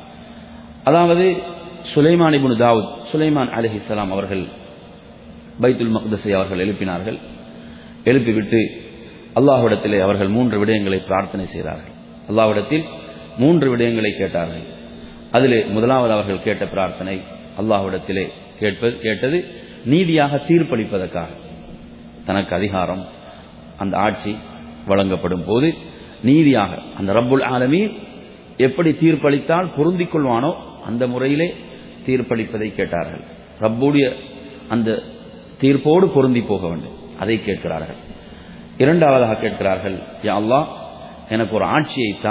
S2: அதாவது சுலைமான் இப்னு தாவூத் சுலைமான் அலிஹிஸ்லாம் அவர்கள் பைத்துல் மக்தஸை அவர்கள் எழுப்பினார்கள் எழுப்பிவிட்டு அல்லாஹ்விடத்திலே அவர்கள் மூன்று விடயங்களை பிரார்த்தனை செய்தார்கள் அல்லாஹ்விடத்தில் மூன்று விடயங்களை கேட்டார்கள் அதிலே முதலாவது அவர்கள் கேட்ட பிரார்த்தனை அல்லாஹ்விடத்திலே கேட்பது கேட்டது நீதியாக தீர்ப்பளிப்பதற்காக தனக்கு அதிகாரம் அந்த ஆட்சி வழங்கப்படும் போது நீதியாக அந்த ரப்புல் ஆலமீன் எப்படி தீர்ப்பளித்தால் பொருந்திக் கொள்வானோ அந்த முறையிலே தீர்ப்பளிப்பதை கேட்டார்கள் ரப்புடைய அந்த தீர்ப்போடு பொருந்தி போக வேண்டும் அதை கேட்கிறார்கள் இரண்டாவதாக கேட்கிறார்கள் யா அல்லாஹ் எனக்கு ஒரு ஆட்சியை தா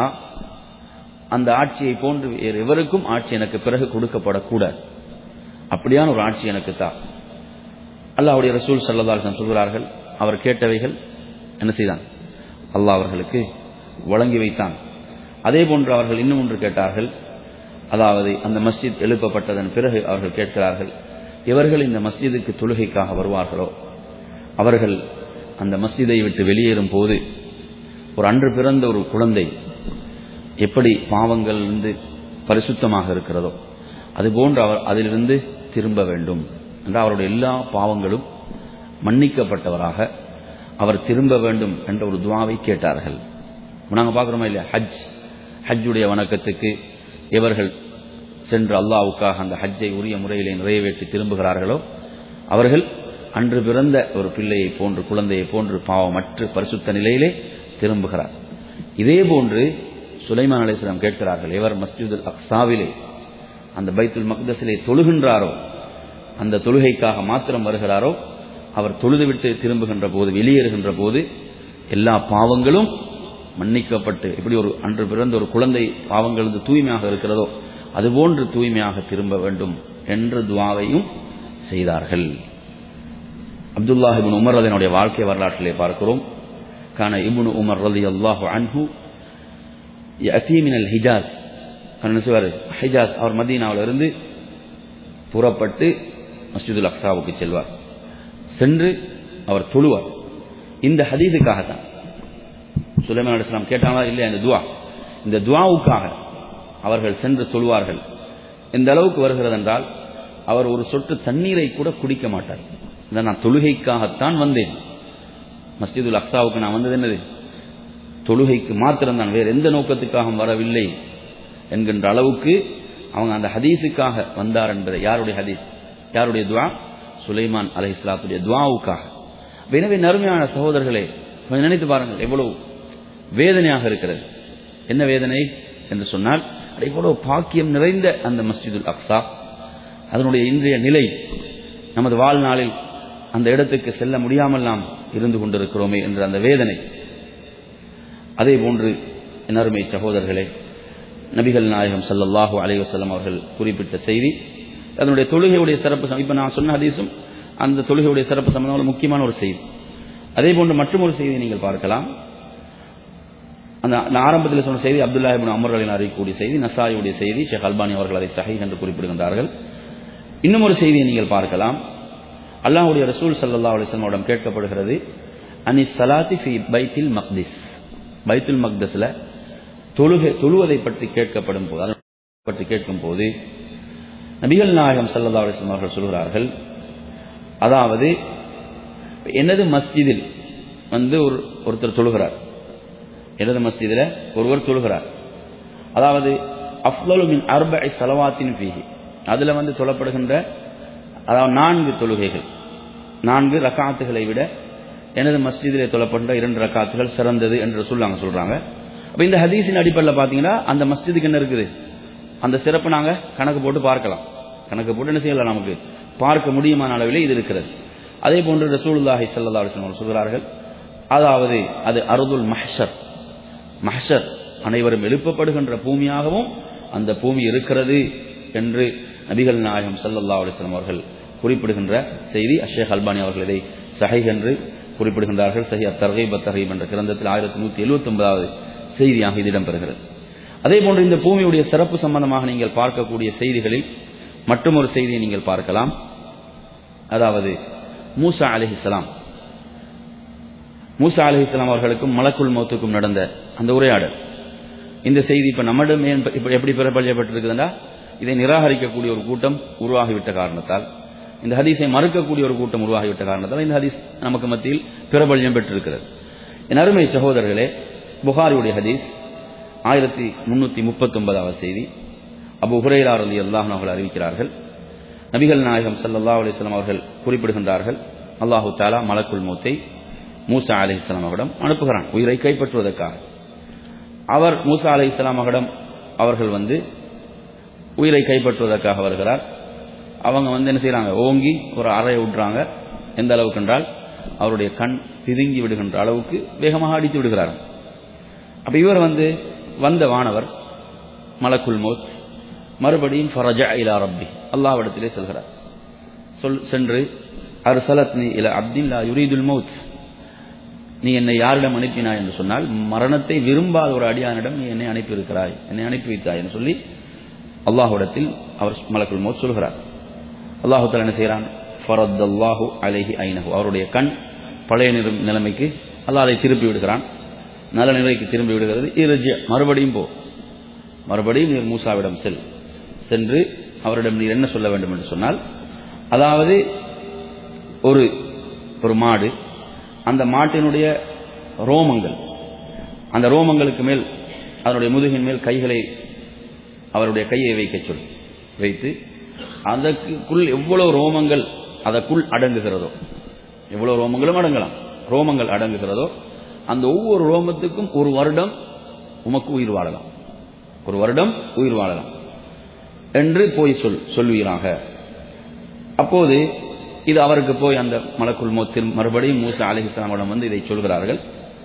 S2: அந்த ஆட்சியை போன்று வேறு எவருக்கும் ஆட்சி எனக்கு பிறகு கொடுக்கப்படக்கூடாது அப்படியான ஒரு ஆட்சி எனக்கு தா அல்லாஹ்வுடைய ரசூல் சல்லல்லாஹு சொல்கிறார்கள் அவர் கேட்டவைகள் என்ன செய்தான் அல்லாஹ் அவர்களுக்கு வழங்கி வைத்தான் அதே போன்று அவர்கள் இன்னும் ஒன்று கேட்டார்கள் அதாவது அந்த மஸ்ஜித் எழுப்பப்பட்டதன் பிறகு அவர்கள் கேட்கிறார்கள் எவர்கள் இந்த மஸ்ஜிதுக்கு தொழுகைக்காக வருவார்களோ அவர்கள் அந்த மஸ்ஜிதை விட்டு வெளியேறும் போது ஒரு அன்று பிறந்த ஒரு குழந்தை எப்படி பாவங்கள் இருந்து பரிசுத்தமாக இருக்கிறதோ அதுபோன்று அவர் அதிலிருந்து திரும்ப வேண்டும் என்ற அவருடைய எல்லா பாவங்களும் மன்னிக்கப்பட்டவராக அவர் திரும்ப வேண்டும் என்ற ஒரு துவாவை கேட்டார்கள் நாங்க பார்க்கிறோமா இல்லையா ஹஜ் ஹஜ்ஜுடைய வணக்கத்துக்கு எவர்கள் சென்று அல்லாவுக்காக அந்த ஹஜ்ஜை உரிய முறையிலே நிறைவேற்றி திரும்புகிறார்களோ அவர்கள் அன்று பிறந்த ஒரு பிள்ளையை போன்று குழந்தையை போன்று பாவமற்று பரிசுத்த நிலையிலே திரும்புகிறார் இதே போன்று சுலைமான் அலிஸ்லாம் கேட்கிறார்கள் எவர் மஸ்ஜிதுல் அக்ஸாவிலே அந்த பைத்துல் மக்தஸிலே தொழுகின்றாரோ அந்த தொழுகைக்காக மாத்திரம் வருகிறாரோ அவர் தொழுதுவிட்டு திரும்புகின்ற போது வெளியேறுகின்ற போது எல்லா பாவங்களும் மன்னிக்கப்பட்டு எப்படி ஒரு அன்று பிறந்த ஒரு குழந்தை பாவங்கள் தூய்மையாக இருக்கிறதோ அதுபோன்று தூய்மையாக திரும்ப வேண்டும் என்ற துவாவையும் செய்தார்கள் அப்துல்லாஹிபின் உமர் அதனுடைய வாழ்க்கை வரலாற்றிலே பார்க்கிறோம் கான இபுனு உமர் ரலி அல்லாஹு அன்ஹு யசீமினல் ஹிஜாஸ் என்ன செய்வார் ஹிஜாஸ் அவர் மதீனாவில் இருந்து புறப்பட்டு மஸ்ஜிதுல் அக்ஸாவுக்கு செல்வார் சென்று அவர் தொழுவார் இந்த ஹதீஸுக்காகத்தான் சுலைமான் அலிஸ்லாம் கேட்டாங்களா இல்லையா இந்த துவா இந்த துவாவுக்காக அவர்கள் சென்று தொழுவார்கள் எந்த அளவுக்கு வருகிறது என்றால் அவர் ஒரு சொட்டு தண்ணீரை கூட குடிக்க மாட்டார் இதை நான் தொழுகைக்காகத்தான் வந்தேன் மஸ்ஜிதுல் அக்ஸாவுக்கு நான் வந்தது என்னது தொழுகைக்கு மாத்திரம்தான் வேறு எந்த நோக்கத்துக்காகவும் வரவில்லை என்கின்ற அளவுக்கு அவங்க அந்த ஹதீஸுக்காக வந்தார் என்பதை யாருடைய ஹதீஸ் யாருடைய துவா சுலைமான் அலை இஸ்லாத்துடைய துவாவுக்காக எனவே நறுமையான சகோதரர்களே கொஞ்சம் நினைத்து பாருங்கள் எவ்வளவு வேதனையாக இருக்கிறது என்ன வேதனை என்று சொன்னால் எவ்வளவு பாக்கியம் நிறைந்த அந்த மஸ்ஜிதுல் அக்ஸா அதனுடைய இன்றைய நிலை நமது வாழ்நாளில் அந்த இடத்துக்கு செல்ல முடியாமல் நாம் இருந்து கொண்டிருக்கிறோமே என்ற அந்த வேதனை அதே போன்று என் அருமை சகோதரர்களே நபிகள் நாயகம் சல்லல்லாஹூ அலைவசல்லம் அவர்கள் குறிப்பிட்ட செய்தி அதனுடைய தொழுகையுடைய சிறப்பு இப்ப நான் சொன்ன ஹதீஸும் அந்த தொழுகையுடைய சிறப்பு சம்பந்தமான முக்கியமான ஒரு செய்தி அதே போன்று மற்றும் ஒரு செய்தியை நீங்கள் பார்க்கலாம் அந்த நான் ஆரம்பத்தில் சொன்ன செய்தி அப்துல்லா இபின் அமர்களின் அறியக்கூடிய செய்தி நசாயுடைய செய்தி ஷேக் அல்பானி அவர்கள் அதை சஹி என்று குறிப்பிடுகின்றார்கள் இன்னும் ஒரு செய்தியை நீங்கள் பார்க்கலாம் அல்லாஹ்வுடைய ரசூல் சல்லா அலிஸ்லமிடம் கேட்கப்படுகிறது அனி சலாத்தி ஃபி பைத்தில் மக்திஸ் பைத்துல் மக்தஸ்ல தொழுகை தொழுவதை பற்றி கேட்கப்படும் போது அதனை பற்றி கேட்கும் போது நபிகள் நாயகம் சல்லா அலிஸ்லாம் அவர்கள் சொல்கிறார்கள் அதாவது எனது மஸ்ஜிதில் வந்து ஒரு ஒருத்தர் தொழுகிறார் எனது மஸ்ஜிதில் ஒருவர் தொழுகிறார் அதாவது அஃலு மின் அர்பை சலவாத்தின் ஃபீஹி அதில் வந்து சொல்லப்படுகின்ற அதாவது நான்கு தொழுகைகள் நான்கு ரக்காத்துகளை விட எனது மஸ்ஜிதிலே தொழப்படுகின்ற இரண்டு ரக்காத்துகள் சிறந்தது என்று சொல்லாங்க சொல்றாங்க அப்ப இந்த ஹதீஸின் அடிப்படையில் பார்த்தீங்கன்னா அந்த மஸ்ஜிதுக்கு என்ன இருக்குது அந்த சிறப்பு நாங்க கணக்கு போட்டு பார்க்கலாம் கணக்கு போட்டு என்ன செய்யலாம் நமக்கு பார்க்க முடியுமான அளவிலே இது இருக்கிறது அதே போன்று ரசூலுல்லாஹி ஸல்லல்லாஹு அலைஹி வஸல்லம் சொல்கிறார்கள் அதாவது அது அருதுல் மஹ்ஷர் மஹ்ஷர் அனைவரும் எழுப்பப்படுகின்ற பூமியாகவும் அந்த பூமி இருக்கிறது என்று நபிகள் நாயகம் ஸல்லல்லாஹு அலைஹி வஸல்லம் அவர்கள் குறிப்பிடுகின்ற செய்தி அஷேக் அல்பானி அவர்கள் இதை சஹை என்று குறிப்பிடுகின்றார்கள் சஹி அத்தர்கீப் அத்தர்கீப் என்ற கிரந்தத்தில் ஆயிரத்தி நூற்றி எழுபத்தி ஒன்பதாவது செய்தியாக இது இடம்பெறுகிறது அதே போன்று இந்த பூமியுடைய சிறப்பு சம்பந்தமாக நீங்கள் பார்க்கக்கூடிய செய்திகளில் மற்றும் ஒரு செய்தியை நீங்கள் பார்க்கலாம் அதாவது மூசா அலிஹிஸ்லாம் மூசா அலிஹிஸ்லாம் அவர்களுக்கும் மலக்குள் மௌத்துக்கும் நடந்த அந்த உரையாடல் இந்த செய்தி இப்ப நம்மிடம் ஏன் இப்ப எப்படி பிரபலியப்பட்டிருக்குதுன்னா இதை நிராகரிக்கக்கூடிய ஒரு கூட்டம் உருவாகிவிட்ட காரணத்தால் இந்த ஹதீஸை மறுக்கக்கூடிய ஒரு கூட்டம் உருவாகிவிட்ட காரணத்தால் இந்த ஹதீஸ் நமக்கு மத்தியில் பிரபல்யம் பெற்றிருக்கிறது என் அருமை சகோதரர்களே புகாரியுடைய ஹதீஸ் ஆயிரத்தி முன்னூத்தி முப்பத்தி ஒன்பதாவது செய்தி அபு ஹுரேரா அலி அல்லாஹ் அவர்கள் அறிவிக்கிறார்கள் நபிகள் நாயகம் சல்லா அலிஸ்லாம் அவர்கள் குறிப்பிடுகின்றார்கள் அல்லாஹு தாலா மலக்குல் மூத்தை மூசா அலி இஸ்லாம் அவரிடம் அனுப்புகிறான் உயிரை கைப்பற்றுவதற்காக அவர் மூசா அலி இஸ்லாம் அவரிடம் அவர்கள் வந்து உயிரை கைப்பற்றுவதற்காக வருகிறார் அவங்க வந்து என்ன செய்யறாங்க ஓங்கி ஒரு அறையை விடுறாங்க எந்த அளவுக்கு என்றால் அவருடைய கண் பிதுங்கி விடுகின்ற அளவுக்கு வேகமாக அடித்து விடுகிறார் அப்ப இவர் வந்து வந்த வானவர் மலக்குல் மோத் மறுபடியும் ஃபரஜா இலா ரப்பி அல்லாவிடத்திலே செல்கிறார் சொல் சென்று அர்சலத்னி இல அப்தில்லா யுரீதுல் மௌத் நீ என்னை யாரிடம் அனுப்பினாய் என்று சொன்னால் மரணத்தை விரும்பாத ஒரு அடியானிடம் நீ என்னை அனுப்பியிருக்கிறாய் என்னை அனுப்பி வைத்தாய் என்று சொல்லி அல்லாஹுடத்தில் அவர் மலக்குள் மோத் சொல்கிறார் அல்லாஹு என்ன செய்கிறான் ஃபரத் அல்லாஹு அலேஹி ஐனஹு அவருடைய கண் பழைய நிலைமைக்கு அல்லாஹ் அதை திருப்பி விடுகிறான் நல்ல நிலைக்கு திரும்பி விடுகிறது இறுஜ மறுபடியும் போ மறுபடியும் நீர் மூசாவிடம் செல் சென்று அவரிடம் நீர் என்ன சொல்ல வேண்டும் என்று சொன்னால் அதாவது ஒரு ஒரு மாடு அந்த மாட்டினுடைய ரோமங்கள் அந்த ரோமங்களுக்கு மேல் அதனுடைய முதுகின் மேல் கைகளை அவருடைய கையை வைக்க சொல் வைத்து அதற்குள் எவ்வளவு ரோமங்கள் அதற்குள் அடங்குகிறதோ எவ்வளவு ரோமங்களும் அடங்கலாம் ரோமங்கள் அடங்குகிறதோ அந்த ஒவ்வொரு ரோமத்துக்கும் ஒரு வருடம் உமக்கு உயிர் வாழலாம் ஒரு வருடம் உயிர் வாழலாம் என்று போய் சொல் சொல்வீராக அப்போது இது அவருக்கு போய் அந்த மலக்குள் மோத்தில் மறுபடியும் மூசா அலி இஸ்லாமிடம் வந்து இதை சொல்கிறார்கள்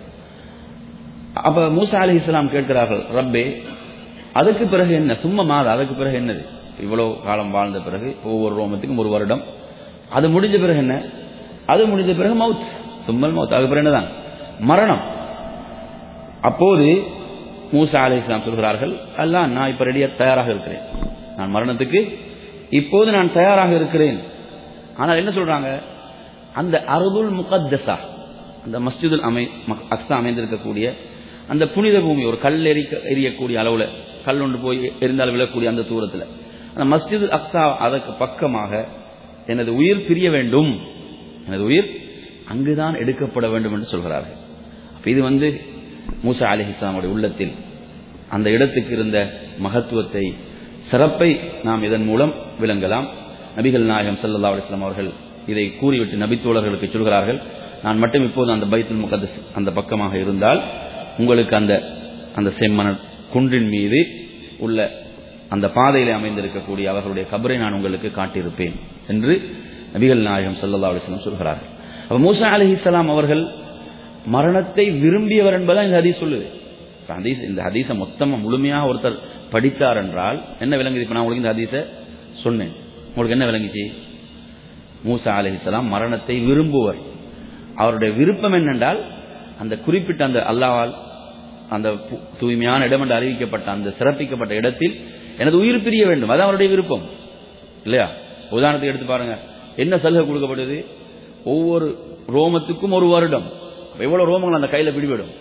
S2: அப்ப மூசா அலி இஸ்லாம் கேட்கிறார்கள் ரப்பே அதுக்கு பிறகு என்ன சும்மா மாத அதுக்கு பிறகு என்னது இவ்வளவு காலம் வாழ்ந்த பிறகு ஒவ்வொரு ரோமத்துக்கும் ஒரு வருடம் அது முடிஞ்ச பிறகு என்ன அது முடிஞ்ச பிறகு மவுத் சும்மல் மவுத் அதுக்கு பிறகு என்னதான் மரணம் அப்போது மூசா அலி இஸ்லாம் சொல்கிறார்கள் அல்ல நான் இப்ப ரெடியா தயாராக இருக்கிறேன் நான் மரணத்துக்கு இப்போது நான் தயாராக இருக்கிறேன் ஆனால் என்ன சொல்றாங்க அந்த அருதுல் முகத்தசா அந்த மஸ்ஜிதுல் அமை அக்ஸா அமைந்திருக்கக்கூடிய அந்த புனித பூமி ஒரு கல் எரிக்க எரியக்கூடிய அளவுல கல் ஒன்று போய் எரிந்தால் விழக்கூடிய அந்த தூரத்தில் அந்த மஸ்ஜிது அக்ஸா அதற்கு பக்கமாக எனது உயிர் பிரிய வேண்டும் எனது உயிர் அங்குதான் எடுக்கப்பட வேண்டும் என்று சொல்கிறார்கள் இது வந்து மூசா அலி இஸ்லாமுடைய உள்ளத்தில் அந்த இடத்துக்கு இருந்த மகத்துவத்தை சிறப்பை நாம் இதன் மூலம் விளங்கலாம் நபிகள் நாயகம் சல்லா அலிஸ்லாம் அவர்கள் இதை கூறிவிட்டு நபித்தோழர்களுக்கு சொல்கிறார்கள் நான் மட்டும் இப்போது அந்த பைத்துல் முகதஸ் அந்த பக்கமாக இருந்தால் உங்களுக்கு அந்த அந்த செம்மண குன்றின் மீது உள்ள அந்த பாதையிலே அமைந்திருக்கக்கூடிய அவர்களுடைய கபரை நான் உங்களுக்கு காட்டியிருப்பேன் என்று நபிகள் நாயகம் சல்லா அலிஸ்லாம் சொல்கிறார்கள் அப்ப மூசா அலி இஸ்லாம் அவர்கள் மரணத்தை விரும்பியவர் என்பதான் இந்த ஹதீஸ் சொல்லுது ஹதீஸ் இந்த ஹதீஸை மொத்தமாக முழுமையாக ஒருத்தர் படித்தார் என்றால் என்ன விளங்குது இப்ப நான் உங்களுக்கு இந்த ஹதீஸை சொன்னேன் உங்களுக்கு என்ன விளங்குச்சு மூசா அலி இஸ்லாம் மரணத்தை விரும்புவர் அவருடைய விருப்பம் என்னென்றால் அந்த குறிப்பிட்ட அந்த அல்லாவால் அந்த பு- தூய்மையான இடம் என்று அறிவிக்கப்பட்ட அந்த சிறப்பிக்கப்பட்ட இடத்தில் எனது உயிர் பிரிய வேண்டும் அது அவருடைய விருப்பம் இல்லையா உதாரணத்துக்கு எடுத்து பாருங்க என்ன சலுகை கொடுக்கப்படுது ஒவ்வொரு ரோமத்துக்கும் ஒரு வருடம் அப்ப எவ்வளவு ரோமங்கள் அந்த கையில பிடிபடும்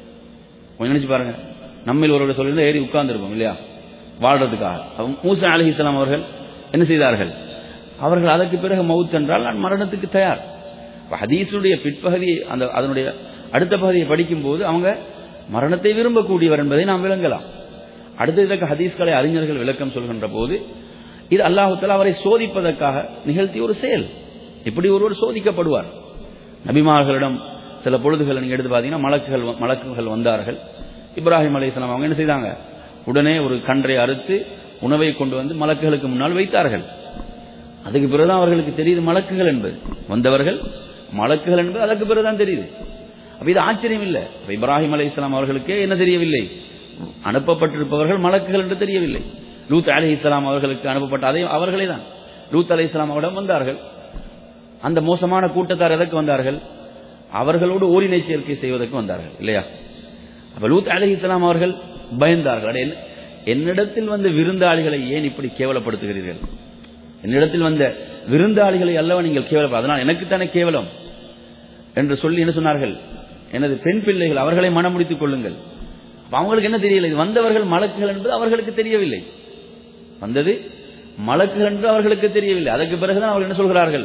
S2: கொஞ்சம் நினைச்சு பாருங்க நம்மில் ஒருவர் சொல்லியிருந்தா ஏறி உட்கார்ந்துருப்போம் இல்லையா வாழ்றதுக்காக அப்ப மூசா அலி இஸ்லாம் அவர்கள் என்ன செய்தார்கள் அவர்கள் அதற்கு பிறகு மவுத் என்றால் நான் மரணத்துக்கு தயார் அப்ப ஹதீஸுடைய பிற்பகுதி அந்த அதனுடைய அடுத்த பகுதியை படிக்கும்போது அவங்க மரணத்தை விரும்பக்கூடியவர் என்பதை நாம் விளங்கலாம் அடுத்த இதற்கு ஹதீஸ்களை அறிஞர்கள் விளக்கம் சொல்கின்ற போது இது அல்லாஹுத்தாலா அவரை சோதிப்பதற்காக நிகழ்த்திய ஒரு செயல் இப்படி ஒருவர் சோதிக்கப்படுவார் நபிமார்களிடம் சில பொழுதுகளை நீங்க எடுத்து பார்த்தீங்கன்னா மலக்குகள் வ- மலக்குகள் வந்தார்கள் இப்ராஹிம் அலைஹிஸ்ஸலாம் அவங்க என்ன செய்தாங்க உடனே ஒரு கன்றை அறுத்து உணவை கொண்டு வந்து மலக்குகளுக்கு முன்னால் வைத்தார்கள் அதுக்கு பிறகுதான் அவர்களுக்கு தெரியுது மலக்குகள் என்பது வந்தவர்கள் மலக்குகள் என்பது அதற்கு பிறகுதான் தெரியுது அப்ப இது ஆச்சரியம் இல்லை அப்ப இப்ராஹிம் அலை இஸ்லாம் அவர்களுக்கே என்ன தெரியவில்லை அனுப்பப்பட்டிருப்பவர்கள் மலக்குகள் என்று தெரியவில்லை லூத் அலி இஸ்லாம் அவர்களுக்கு அனுப்பப்பட்ட அதே அவர்களே தான் லூத் அலி இஸ்லாம் அவரிடம் வந்தார்கள் அந்த மோசமான கூட்டத்தார் எதற்கு வந்தார்கள் அவர்களோடு ஓரினை சேர்க்கை செய்வதற்கு வந்தார்கள் இல்லையா அப்ப லூத் அலி இஸ்லாம் அவர்கள் பயந்தார்கள் அட, என்ன- என்னிடத்தில் வந்த விருந்தாளிகளை ஏன் இப்படி கேவலப்படுத்துகிறீர்கள் என்னிடத்தில் வந்த விருந்தாளிகளை அல்லவா நீங்கள் கேவலம் அதனால் எனக்குத்தானே கேவலம் என்று சொல்லி என்ன சொன்னார்கள் எனது பெண் பிள்ளைகள் அவர்களை மனம் முடித்துக் கொள்ளுங்கள் அப்ப அவங்களுக்கு என்ன தெரியல இது வந்தவர்கள் மலக்குகள் என்பது அவர்களுக்கு தெரியவில்லை வந்தது மலக்குகள் என்று அவர்களுக்கு தெரியவில்லை அதற்கு பிறகுதான் அவர்கள் என்ன சொல்கிறார்கள்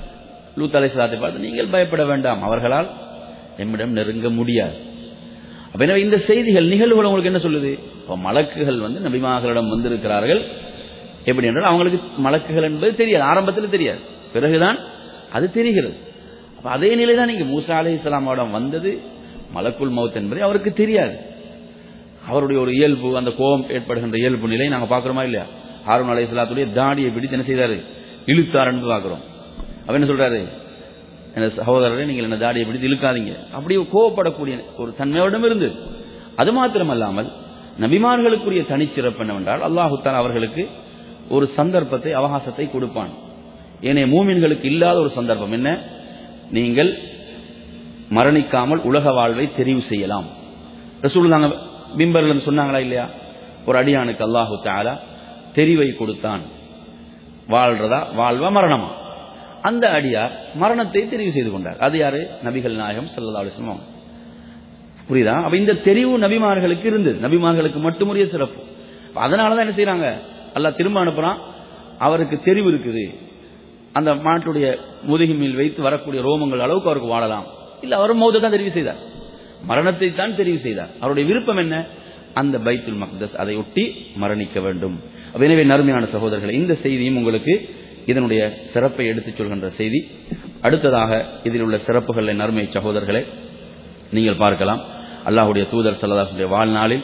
S2: லூத் அலைஹிஸ்ஸலாத்தை பார்த்து நீங்கள் பயப்பட வேண்டாம் அவர்களால் எம்மிடம் நெருங்க முடியாது அப்ப எனவே இந்த செய்திகள் நிகழ்வுகள் உங்களுக்கு என்ன சொல்லுது அப்ப மலக்குகள் வந்து நபிமார்களிடம் வந்திருக்கிறார்கள் எப்படி என்றால் அவங்களுக்கு மலக்குகள் என்பது தெரியாது ஆரம்பத்தில் தெரியாது பிறகுதான் அது தெரிகிறது அப்ப அதே நிலை தான் இங்க மூசா அலை இஸ்லாமோடம் வந்தது மலக்குல் மவுத் என்பது அவருக்கு தெரியாது அவருடைய ஒரு இயல்பு அந்த கோபம் ஏற்படுகின்ற இயல்பு நிலை நாங்க பார்க்கிறோமா இல்லையா ஹாரூன் அலை இஸ்லாத்துடைய தாடியை பிடித்து என்ன செய்தாரு இழுத்தார் என்று பார்க்கிறோம் அவர் என்ன சொல்றாரு எனது சகோதரரை நீங்கள் என்ன தாடியை பிடித்து இழுக்காதீங்க அப்படி கோவப்படக்கூடிய ஒரு தன்மையோடும் இருந்தது அது மாத்திரமல்லாமல் நபிமார்களுக்குரிய தனிச்சிறப்பு என்னவென்றால் அல்லாஹு தஆலா அவர்களுக்கு ஒரு சந்தர்ப்பத்தை அவகாசத்தை கொடுப்பான் ஏனைய மூமின்களுக்கு இல்லாத ஒரு சந்தர்ப்பம் என்ன நீங்கள் மரணிக்காமல் உலக வாழ்வை தெரிவு செய்யலாம் ரசூல் நாங்க பிம்பர்கள் சொன்னாங்களா இல்லையா ஒரு அடியானுக்கு அல்லாஹு தஆலா தெரிவை கொடுத்தான் வாழ்றதா வாழ்வா மரணமா அந்த அடியார் மரணத்தை தெரிவு செய்து கொண்டார் அது யாரு நபிகள் நாயகம் ஸல்லல்லாஹு அலைஹி வஸல்லம் அவங்க. புரியுதா அப்ப இந்த தெரிவு நபிமார்களுக்கு இருந்தது நபிமார்களுக்கு மட்டுமுரிய சிறப்பு அப்ப அதனாலதான் என்ன செய்றாங்க அல்லாஹ் திரும்ப அனுப்புறான் அவருக்கு தெரிவு இருக்குது அந்த மாட்டுடைய முதுகின் மேல் வைத்து வரக்கூடிய ரோமங்கள் அளவுக்கு அவருக்கு வாழலாம் இல்ல அவர் மௌத்தை தான் தெரிவு செய்தார் மரணத்தை தான் தெரிவு செய்தார் அவருடைய விருப்பம் என்ன அந்த பைத்துல் மக்தஸ் அதை ஒட்டி மரணிக்க வேண்டும் அப்ப எனவே நறுமையான சகோதரர்களே இந்த செய்தியும் உங்களுக்கு இதனுடைய சிறப்பை எடுத்துச் சொல்கின்ற செய்தி அடுத்ததாக இதில் உள்ள சிறப்புகளை நறுமை சகோதரர்களே நீங்கள் பார்க்கலாம் அல்லாஹ்வுடைய தூதர் சல்லல்லாஹுடைய வாழ்நாளில்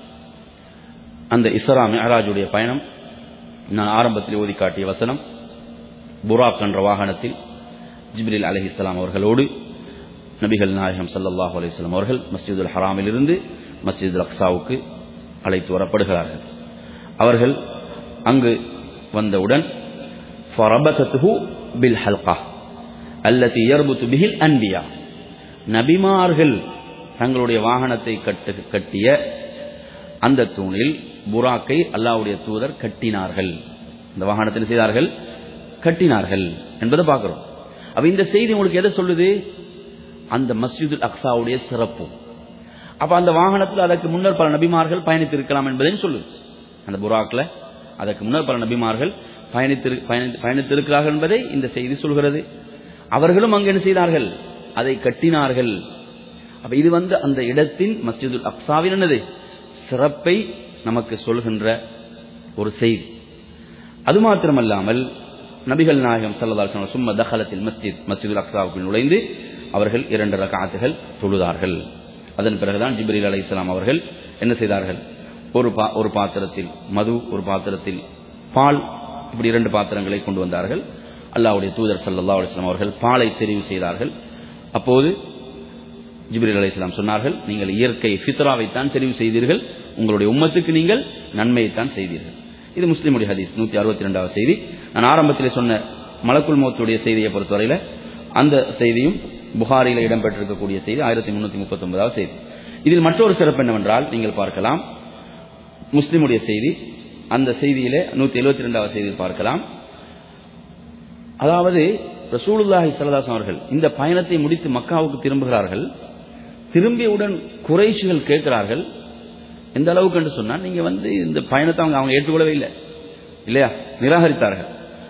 S2: அந்த இஸ்ரா மெஹராஜுடைய பயணம் நான் ஆரம்பத்தில் ஓதி காட்டிய வசனம் புராக் என்ற வாகனத்தில் ஜிப்ரில் அலைஹிஸ்ஸலாம் அவர்களோடு நபிகள் நாயகம் ஸல்லல்லாஹு அலைஹி வஸல்லம் அவர்கள் மஸ்ஜிதுல் ஹராமிலிருந்து மஸ்ஜிதுல் அக்ஸாவுக்கு அழைத்து வரப்படுகிறார்கள் அவர்கள் அங்கு வந்தவுடன் ஃபரபதத்துஹு பில் ஹல்கா அல்லதி யர்புத்து பிஹில் அன்பியா நபிமார்கள் தங்களுடைய வாகனத்தை கட்டு கட்டிய அந்த தூணில் புராக்கை அல்லாஹ்வுடைய தூதர் கட்டினார்கள் இந்த வாகனத்தில் செய்தார்கள் கட்டினார்கள் என்பதை பார்க்கிறோம் அப்ப இந்த செய்தி உங்களுக்கு எதை சொல்லுது அந்த மஸ்ஜிதுல் அக்ஸாவுடைய சிறப்பு அப்ப அந்த வாகனத்தில் அதற்கு முன்னர் பல நபிமார்கள் பயணித்திருக்கலாம் என்பதையும் சொல்லுது அந்த புராக்ல அதற்கு முன்னர் பல நபிமார்கள் பயணித்திரு பயணி- பயணித்திருக்கிறார்கள் என்பதை இந்த செய்தி சொல்கிறது அவர்களும் அங்கு என்ன செய்தார்கள் அதை கட்டினார்கள் அப்ப இது வந்து அந்த இடத்தின் மஸ்ஜிதுல் அக்ஸாவின் என்னது சிறப்பை நமக்கு சொல்கின்ற ஒரு செய்தி அது மாத்திரமல்லாமல் நபிகள் நாயகம் ஸல்லல்லாஹு அலைஹி வஸல்லம் சும்ம தஹலத்தில் மஸ்ஜித் மஸ்ஜிதுல் அக்ஸாவுக்குள் நுழைந்து அவர்கள் இரண்டு ரகாத்துகள் தொழுதார்கள் அதன் பிறகுதான் ஜிப்ரீல் அலைஹிஸ்ஸலாம் அவர்கள் என்ன செய்தார்கள் ஒரு பா- ஒரு பாத்திரத்தில் மது ஒரு பாத்திரத்தில் பால் இப்படி இரண்டு பாத்திரங்களை கொண்டு வந்தார்கள் அல்லாஹ்வுடைய தூதர் ஸல்லல்லாஹு அலைஹி வஸல்லம் அவர்கள் பாலை தெரிவு செய்தார்கள் அப்போது ஜிப்ரீல் அலைஹிஸ்ஸலாம் சொன்னார்கள் நீங்கள் இயற்கை ஃபித்ராவைத்தான் தெரிவு செய்தீர்கள் உங்களுடைய உம்மத்துக்கு நீங்கள் நன்மையைத்தான் செய்தீர்கள் இது முஸ்லிமுடைய ஹதீஸ் நூத்தி அறுபத்தி ரெண்டாவது செய்தி நான் ஆரம்பத்தில் சொன்ன மலக்குல் மௌத்துடைய செய்தியை பொறுத்தவரையில அந்த செய்தியும் புகாரில இடம்பெற்றிருக்கக்கூடிய செய்தி ஆயிரத்தி முன்னூத்தி முப்பத்தி ஒன்பதாவது செய்தி இதில் மற்றொரு சிறப்பு என்னவென்றால் நீங்கள் பார்க்கலாம் முஸ்லிமுடைய செய்தி அந்த செய்தியிலே நூத்தி எழுபத்தி ரெண்டாவது செய்தியில் பார்க்கலாம் அதாவது ரசூலுல்லாஹி சல்லாசம் அவர்கள் இந்த பயணத்தை முடித்து மக்காவுக்கு திரும்புகிறார்கள் திரும்பியவுடன் குறைஷிகள் கேட்கிறார்கள் எந்த அளவுக்கு என்று சொன்னால் நீங்க வந்து இந்த பயணத்தை அவங்க அவங்க ஏற்றுக்கொள்ளவே இல்லை இல்லையா நிராகரித்தார்கள்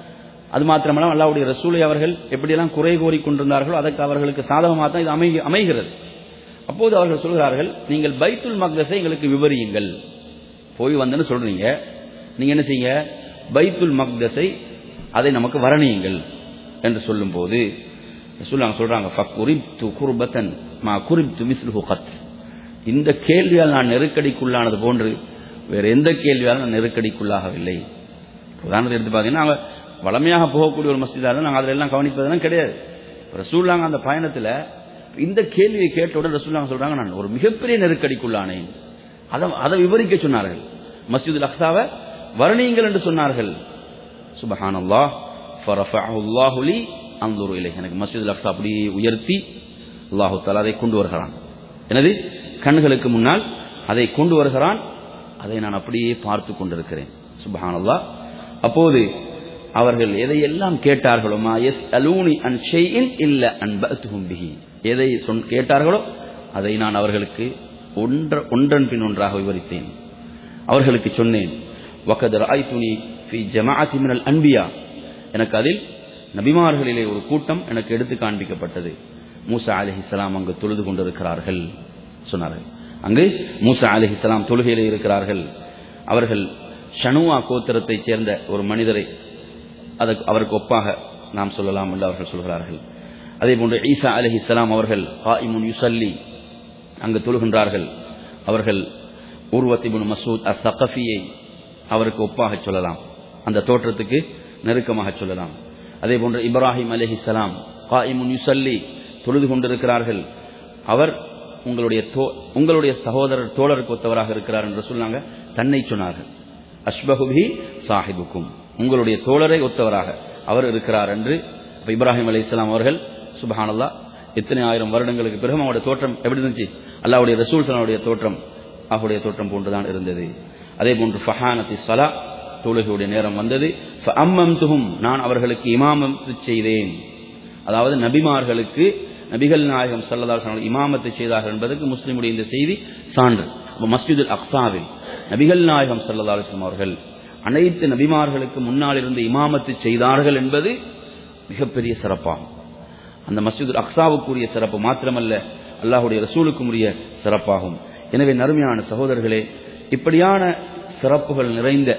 S2: அது மாத்திரமல்ல அல்லாவுடைய ரசூலை அவர்கள் எப்படியெல்லாம் குறை கோரி கொண்டிருந்தார்களோ அதற்கு அவர்களுக்கு சாதகமாக தான் இது அமை அமைகிறது அப்போது அவர்கள் சொல்கிறார்கள் நீங்கள் பைத்துல் மக்தஸை எங்களுக்கு விவரியுங்கள் போய் வந்தேன்னு சொல்றீங்க நீங்க என்ன செய்யுங்க பைத்துல் மக்தஸை அதை நமக்கு வர்ணியுங்கள் என்று சொல்லும்போது சொல்லுவாங்க சொல்றாங்க ஃபக்குரிப்து குர்பத்தன் மா குரிப்து மிஸ்லுஹு கத் இந்த கேள்வியால் நான் நெருக்கடிக்குள்ளானது போன்று வேற எந்த கேள்வியாலும் நான் நெருக்கடிக்குள்ளாகவில்லை உதாரணத்தை எடுத்து பார்த்தீங்கன்னா நாங்கள் வளமையாக போகக்கூடிய ஒரு மஸ்ஜிதாக இருந்தால் நாங்கள் அதில் எல்லாம் கவனிப்பதெல்லாம் கிடையாது ரசூல்லாங்க அந்த பயணத்தில் இந்த கேள்வியை கேட்டவுடன் ரசூல்லாங்க சொல்றாங்க நான் ஒரு மிகப்பெரிய நெருக்கடிக்குள்ளானேன் அதை அதை விவரிக்க சொன்னார்கள் மஸ்ஜிதுல் அக்ஸாவை வர்ணியுங்கள் என்று சொன்னார்கள் சுபஹானல்லா ஃபரஃபஅல்லாஹு அன்துரு இலை எனக்கு மஸ்ஜிதுல் அக்ஸா அப்படியே உயர்த்தி அல்லாஹு தஆலா அதை கொண்டு வருகிறான் எனது கண்களுக்கு முன்னால் அதை கொண்டு வருகிறான் அதை நான் அப்படியே பார்த்து கொண்டிருக்கிறேன் சுபஹானல்லா அப்போது அவர்கள் எதையெல்லாம் கேட்டார்களோ மா எஸ் அலூனி அன் ஷெயின் இல்ல அன்பத்துஹும் பிஹி எதை சொன் கேட்டார்களோ அதை நான் அவர்களுக்கு ஒன்ற ஒன்றன் பின் ஒன்றாக விவரித்தேன் அவர்களுக்கு சொன்னேன் வகதர் ஆய்துனி ஃபி ஜமாஅத்தி மினல் அன்பியா எனக்கு அதில் நபிமார்களிலே ஒரு கூட்டம் எனக்கு எடுத்து காண்பிக்கப்பட்டது மூசா அலிஹிஸ்லாம் அங்கு தொழுது கொண்டிருக்கிறார்கள் சொன்னார்கள் அங்கு மூசா அலிஹிஸ்லாம் தொழுகையிலே இருக்கிறார்கள் அவர்கள் ஷனுவா கோத்திரத்தைச் சேர்ந்த ஒரு மனிதரை அதற்கு அவருக்கு ஒப்பாக நாம் சொல்லலாம் என்று அவர்கள் சொல்கிறார்கள் அதே போன்று ஈசா அலிஹிஸ்லாம் அவர்கள் ஹாயிமுன் யுசல்லி அங்கு தொழுகின்றார்கள் அவர்கள் உருவத்திபுன் மசூத் அஸ் சகஃபியை அவருக்கு ஒப்பாக சொல்லலாம் அந்த தோற்றத்துக்கு நெருக்கமாக சொல்லலாம் அதே போன்று இப்ராஹிம் அலிஹிஸ்லாம் காயிமுன் யுசல்லி தொழுது கொண்டிருக்கிறார்கள் அவர் உங்களுடைய உங்களுடைய சகோதரர் தோழருக்கு ஒத்தவராக இருக்கிறார் என்று சொன்னாங்க தன்னை சொன்னார்கள் அஷ்பகுபி சாஹிபுக்கும் உங்களுடைய தோழரை ஒத்தவராக அவர் இருக்கிறார் என்று இப்ராஹிம் அலி இஸ்லாம் அவர்கள் சுபஹானல்லா எத்தனை ஆயிரம் வருடங்களுக்கு பிறகு அவருடைய தோற்றம் எப்படி இருந்துச்சு அல்லாவுடைய ரசூல் சலாவுடைய தோற்றம் அவருடைய தோற்றம் போன்றுதான் இருந்தது அதே போன்று ஃபஹானத்தி சலா தொழுகையுடைய நேரம் வந்தது அம்மம்துஹும் நான் அவர்களுக்கு இமாமத்து செய்தேன் அதாவது நபிமார்களுக்கு நபிகள் நாயகம் சல்லதால் இமாமத்தை செய்தார்கள் என்பதற்கு முஸ்லிமுடைய இந்த செய்தி சான்று மஸ்ஜிதுல் அக்சாவில் நபிகள் நாயகம் சல்லா அலுவலம் அவர்கள் அனைத்து நபிமார்களுக்கு முன்னால் இருந்து இமாமத்து செய்தார்கள் என்பது மிகப்பெரிய சிறப்பாகும் அந்த மஸ்ஜிதுல் அக்சாவுக்குரிய சிறப்பு மாத்திரமல்ல அல்லாஹுடைய ரசூலுக்கும் உரிய சிறப்பாகும் எனவே நறுமையான சகோதரர்களே இப்படியான சிறப்புகள் நிறைந்த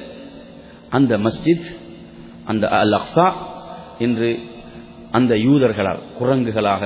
S2: அந்த மஸ்ஜித் அந்த அல் அக்ஸா இன்று அந்த யூதர்களால் குரங்குகளாக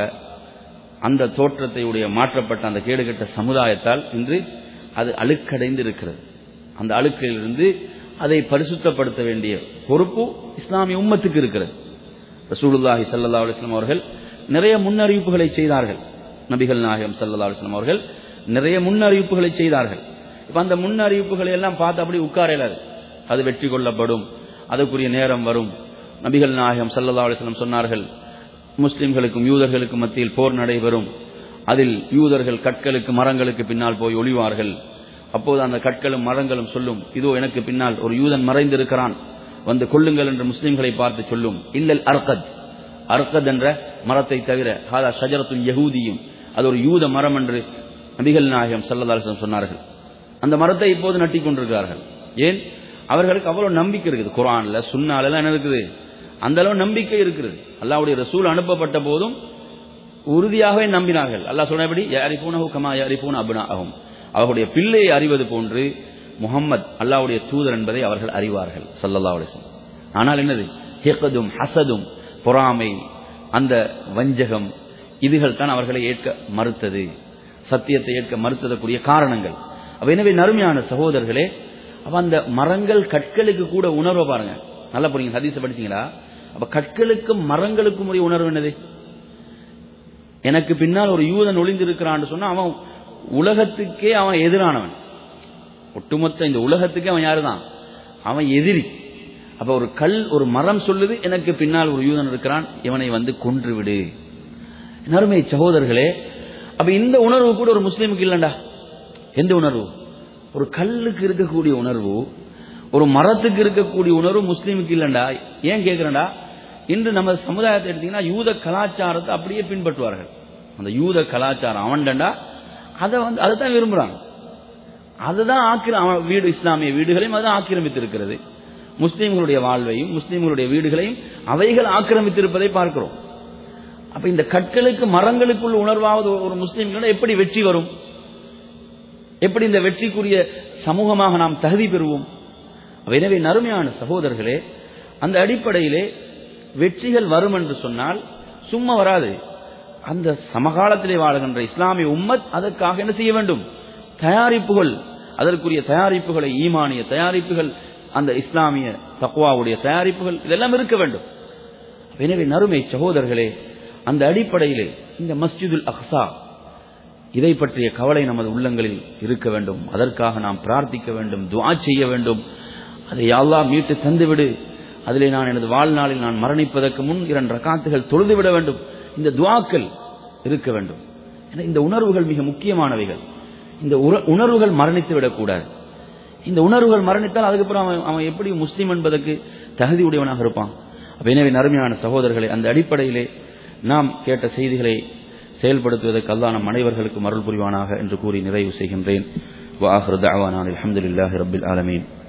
S2: அந்த தோற்றத்தை உடைய மாற்றப்பட்ட அந்த கேடுகட்ட சமுதாயத்தால் இன்று அது அழுக்கடைந்து இருக்கிறது அந்த அழுக்கிலிருந்து அதை பரிசுத்தப்படுத்த வேண்டிய பொறுப்பு இஸ்லாமிய உம்மத்துக்கு இருக்கிறது ரசூலுல்லாஹி சல்லா அலுவலாம் அவர்கள் நிறைய முன்னறிவிப்புகளை செய்தார்கள் நபிகள் நாயகம் சல்லா அலுவலாம் அவர்கள் நிறைய முன்னறிவிப்புகளை செய்தார்கள் இப்ப அந்த முன்னறிவிப்புகளை எல்லாம் பார்த்து அப்படி உட்கார இயலாது அது வெற்றி கொள்ளப்படும் அதுக்குரிய நேரம் வரும் நபிகள் நாயகம் சல்லா அலுவலம் சொன்னார்கள் முஸ்லிம்களுக்கும் யூதர்களுக்கும் மத்தியில் போர் நடைபெறும் அதில் யூதர்கள் கற்களுக்கு மரங்களுக்கு பின்னால் போய் ஒளிவார்கள் அப்போது அந்த கற்களும் மரங்களும் சொல்லும் இதோ எனக்கு பின்னால் ஒரு யூதன் மறைந்திருக்கிறான் வந்து கொள்ளுங்கள் என்று முஸ்லிம்களை பார்த்து சொல்லும் இல்லல் அர்கத் அர்கத் என்ற மரத்தை தவிர ஹாதா ஷஜரத்துல் யகூதியும் அது ஒரு யூத மரம் என்று நபிகள் நாயகம் சல்லதாசன் சொன்னார்கள் அந்த மரத்தை இப்போது நட்டி கொண்டிருக்கிறார்கள் ஏன் அவர்களுக்கு அவ்வளவு நம்பிக்கை இருக்குது குரான்ல சுன்னால எல்லாம் என்ன இருக்குது அந்த அளவு நம்பிக்கை இருக்கிறது அல்லாவுடைய ரசூல் அனுப்பப்பட்ட போதும் உறுதியாகவே நம்பினார்கள் அல்லாஹ் சொன்னபடி யாரிப்பூனஹு கமா யாரிப்பூன் அபுனா ஆகும் அவர்களுடைய பிள்ளையை அறிவது போன்று முகம்மது அல்லாவுடைய தூதர் என்பதை அவர்கள் அறிவார்கள் சல்லல்லா அலிஸ்லம் ஆனால் என்னது ஹெக்கதும் ஹசதும் பொறாமை அந்த வஞ்சகம் இதுகள் தான் அவர்களை ஏற்க மறுத்தது சத்தியத்தை ஏற்க மறுத்ததற்குரிய காரணங்கள் அப்ப எனவே நறுமையான சகோதரர்களே அப்ப அந்த மரங்கள் கற்களுக்கு கூட உணர்வை பாருங்க நல்லா புரியுங்க ஹதீஸ படிச்சீங்களா அப்ப கற்களுக்கும் மரங்களுக்கும் உரிய உணர்வு என்னது எனக்கு பின்னால் ஒரு யூதன் ஒளிந்திருக்கிறான்னு சொன்னா அவன் உலகத்துக்கே அவன் எதிரானவன் ஒட்டுமொத்த இந்த உலகத்துக்கே அவன் யாருதான் அவன் எதிரி அப்ப ஒரு கல் ஒரு மரம் சொல்லுது எனக்கு பின்னால் ஒரு யூதன் இருக்கிறான் இவனை வந்து கொன்று விடு நறுமை சகோதரர்களே அப்ப இந்த உணர்வு கூட ஒரு முஸ்லீமுக்கு இல்லண்டா எந்த உணர்வு ஒரு கல்லுக்கு இருக்கக்கூடிய உணர்வு ஒரு மரத்துக்கு இருக்கக்கூடிய உணர்வு முஸ்லீமுக்கு இல்லைண்டா ஏன் கேட்கிறேன்டா இன்று நம்ம சமுதாயத்தை எடுத்தீங்கன்னா யூத கலாச்சாரத்தை அப்படியே பின்பற்றுவார்கள் அந்த யூத கலாச்சாரம் அவன்டா அதை வந்து அதை தான் விரும்புறாங்க அதுதான் ஆக்கிர அவன் வீடு இஸ்லாமிய வீடுகளையும் அதுதான் ஆக்கிரமித்து இருக்கிறது முஸ்லீம்களுடைய வாழ்வையும் முஸ்லீம்களுடைய வீடுகளையும் அவைகள் ஆக்கிரமித்திருப்பதை பார்க்கிறோம் அப்ப இந்த கற்களுக்கு மரங்களுக்குள்ள உணர்வாவது ஒரு முஸ்லீம்களோட எப்படி வெற்றி வரும் எப்படி இந்த வெற்றிக்குரிய சமூகமாக நாம் தகுதி பெறுவோம் எனவே நறுமையான சகோதரர்களே அந்த அடிப்படையிலே வெற்றிகள் வரும் என்று சொன்னால் சும்மா வராது அந்த சமகாலத்திலே வாழ்கின்ற இஸ்லாமிய உம்மத் அதற்காக என்ன செய்ய வேண்டும் தயாரிப்புகள் அதற்குரிய தயாரிப்புகளை ஈமானிய தயாரிப்புகள் அந்த இஸ்லாமிய தக்குவாவுடைய தயாரிப்புகள் இதெல்லாம் இருக்க வேண்டும் எனவே நறுமை சகோதரர்களே அந்த அடிப்படையிலே இந்த மஸ்ஜிதுல் அக்ஸா இதை பற்றிய கவலை நமது உள்ளங்களில் இருக்க வேண்டும் அதற்காக நாம் பிரார்த்திக்க வேண்டும் துவா செய்ய வேண்டும் அதை அல்லா மீட்டு தந்துவிடு அதிலே நான் எனது வாழ்நாளில் நான் மரணிப்பதற்கு முன் இரண்டு ரகாத்துகள் தொழுதுவிட வேண்டும் இந்த துவாக்கள் இருக்க வேண்டும் இந்த உணர்வுகள் மிக முக்கியமானவைகள் இந்த உணர்வுகள் மரணித்து விடக்கூடாது இந்த உணர்வுகள் மரணித்தால் அதுக்கப்புறம் அவன் அவன் எப்படி முஸ்லீம் என்பதற்கு தகுதி உடையவனாக இருப்பான் எனவே நறுமையான சகோதரர்களை அந்த அடிப்படையிலே நாம் கேட்ட செய்திகளை செயல்படுத்துவதற்கு அல்லா நம் அனைவர்களுக்கும் அருள் புரிவானாக என்று கூறி நிறைவு செய்கின்றேன் வாஹர் தாவானான் அலமதுல்லாஹி ரபில் ஆலமீன்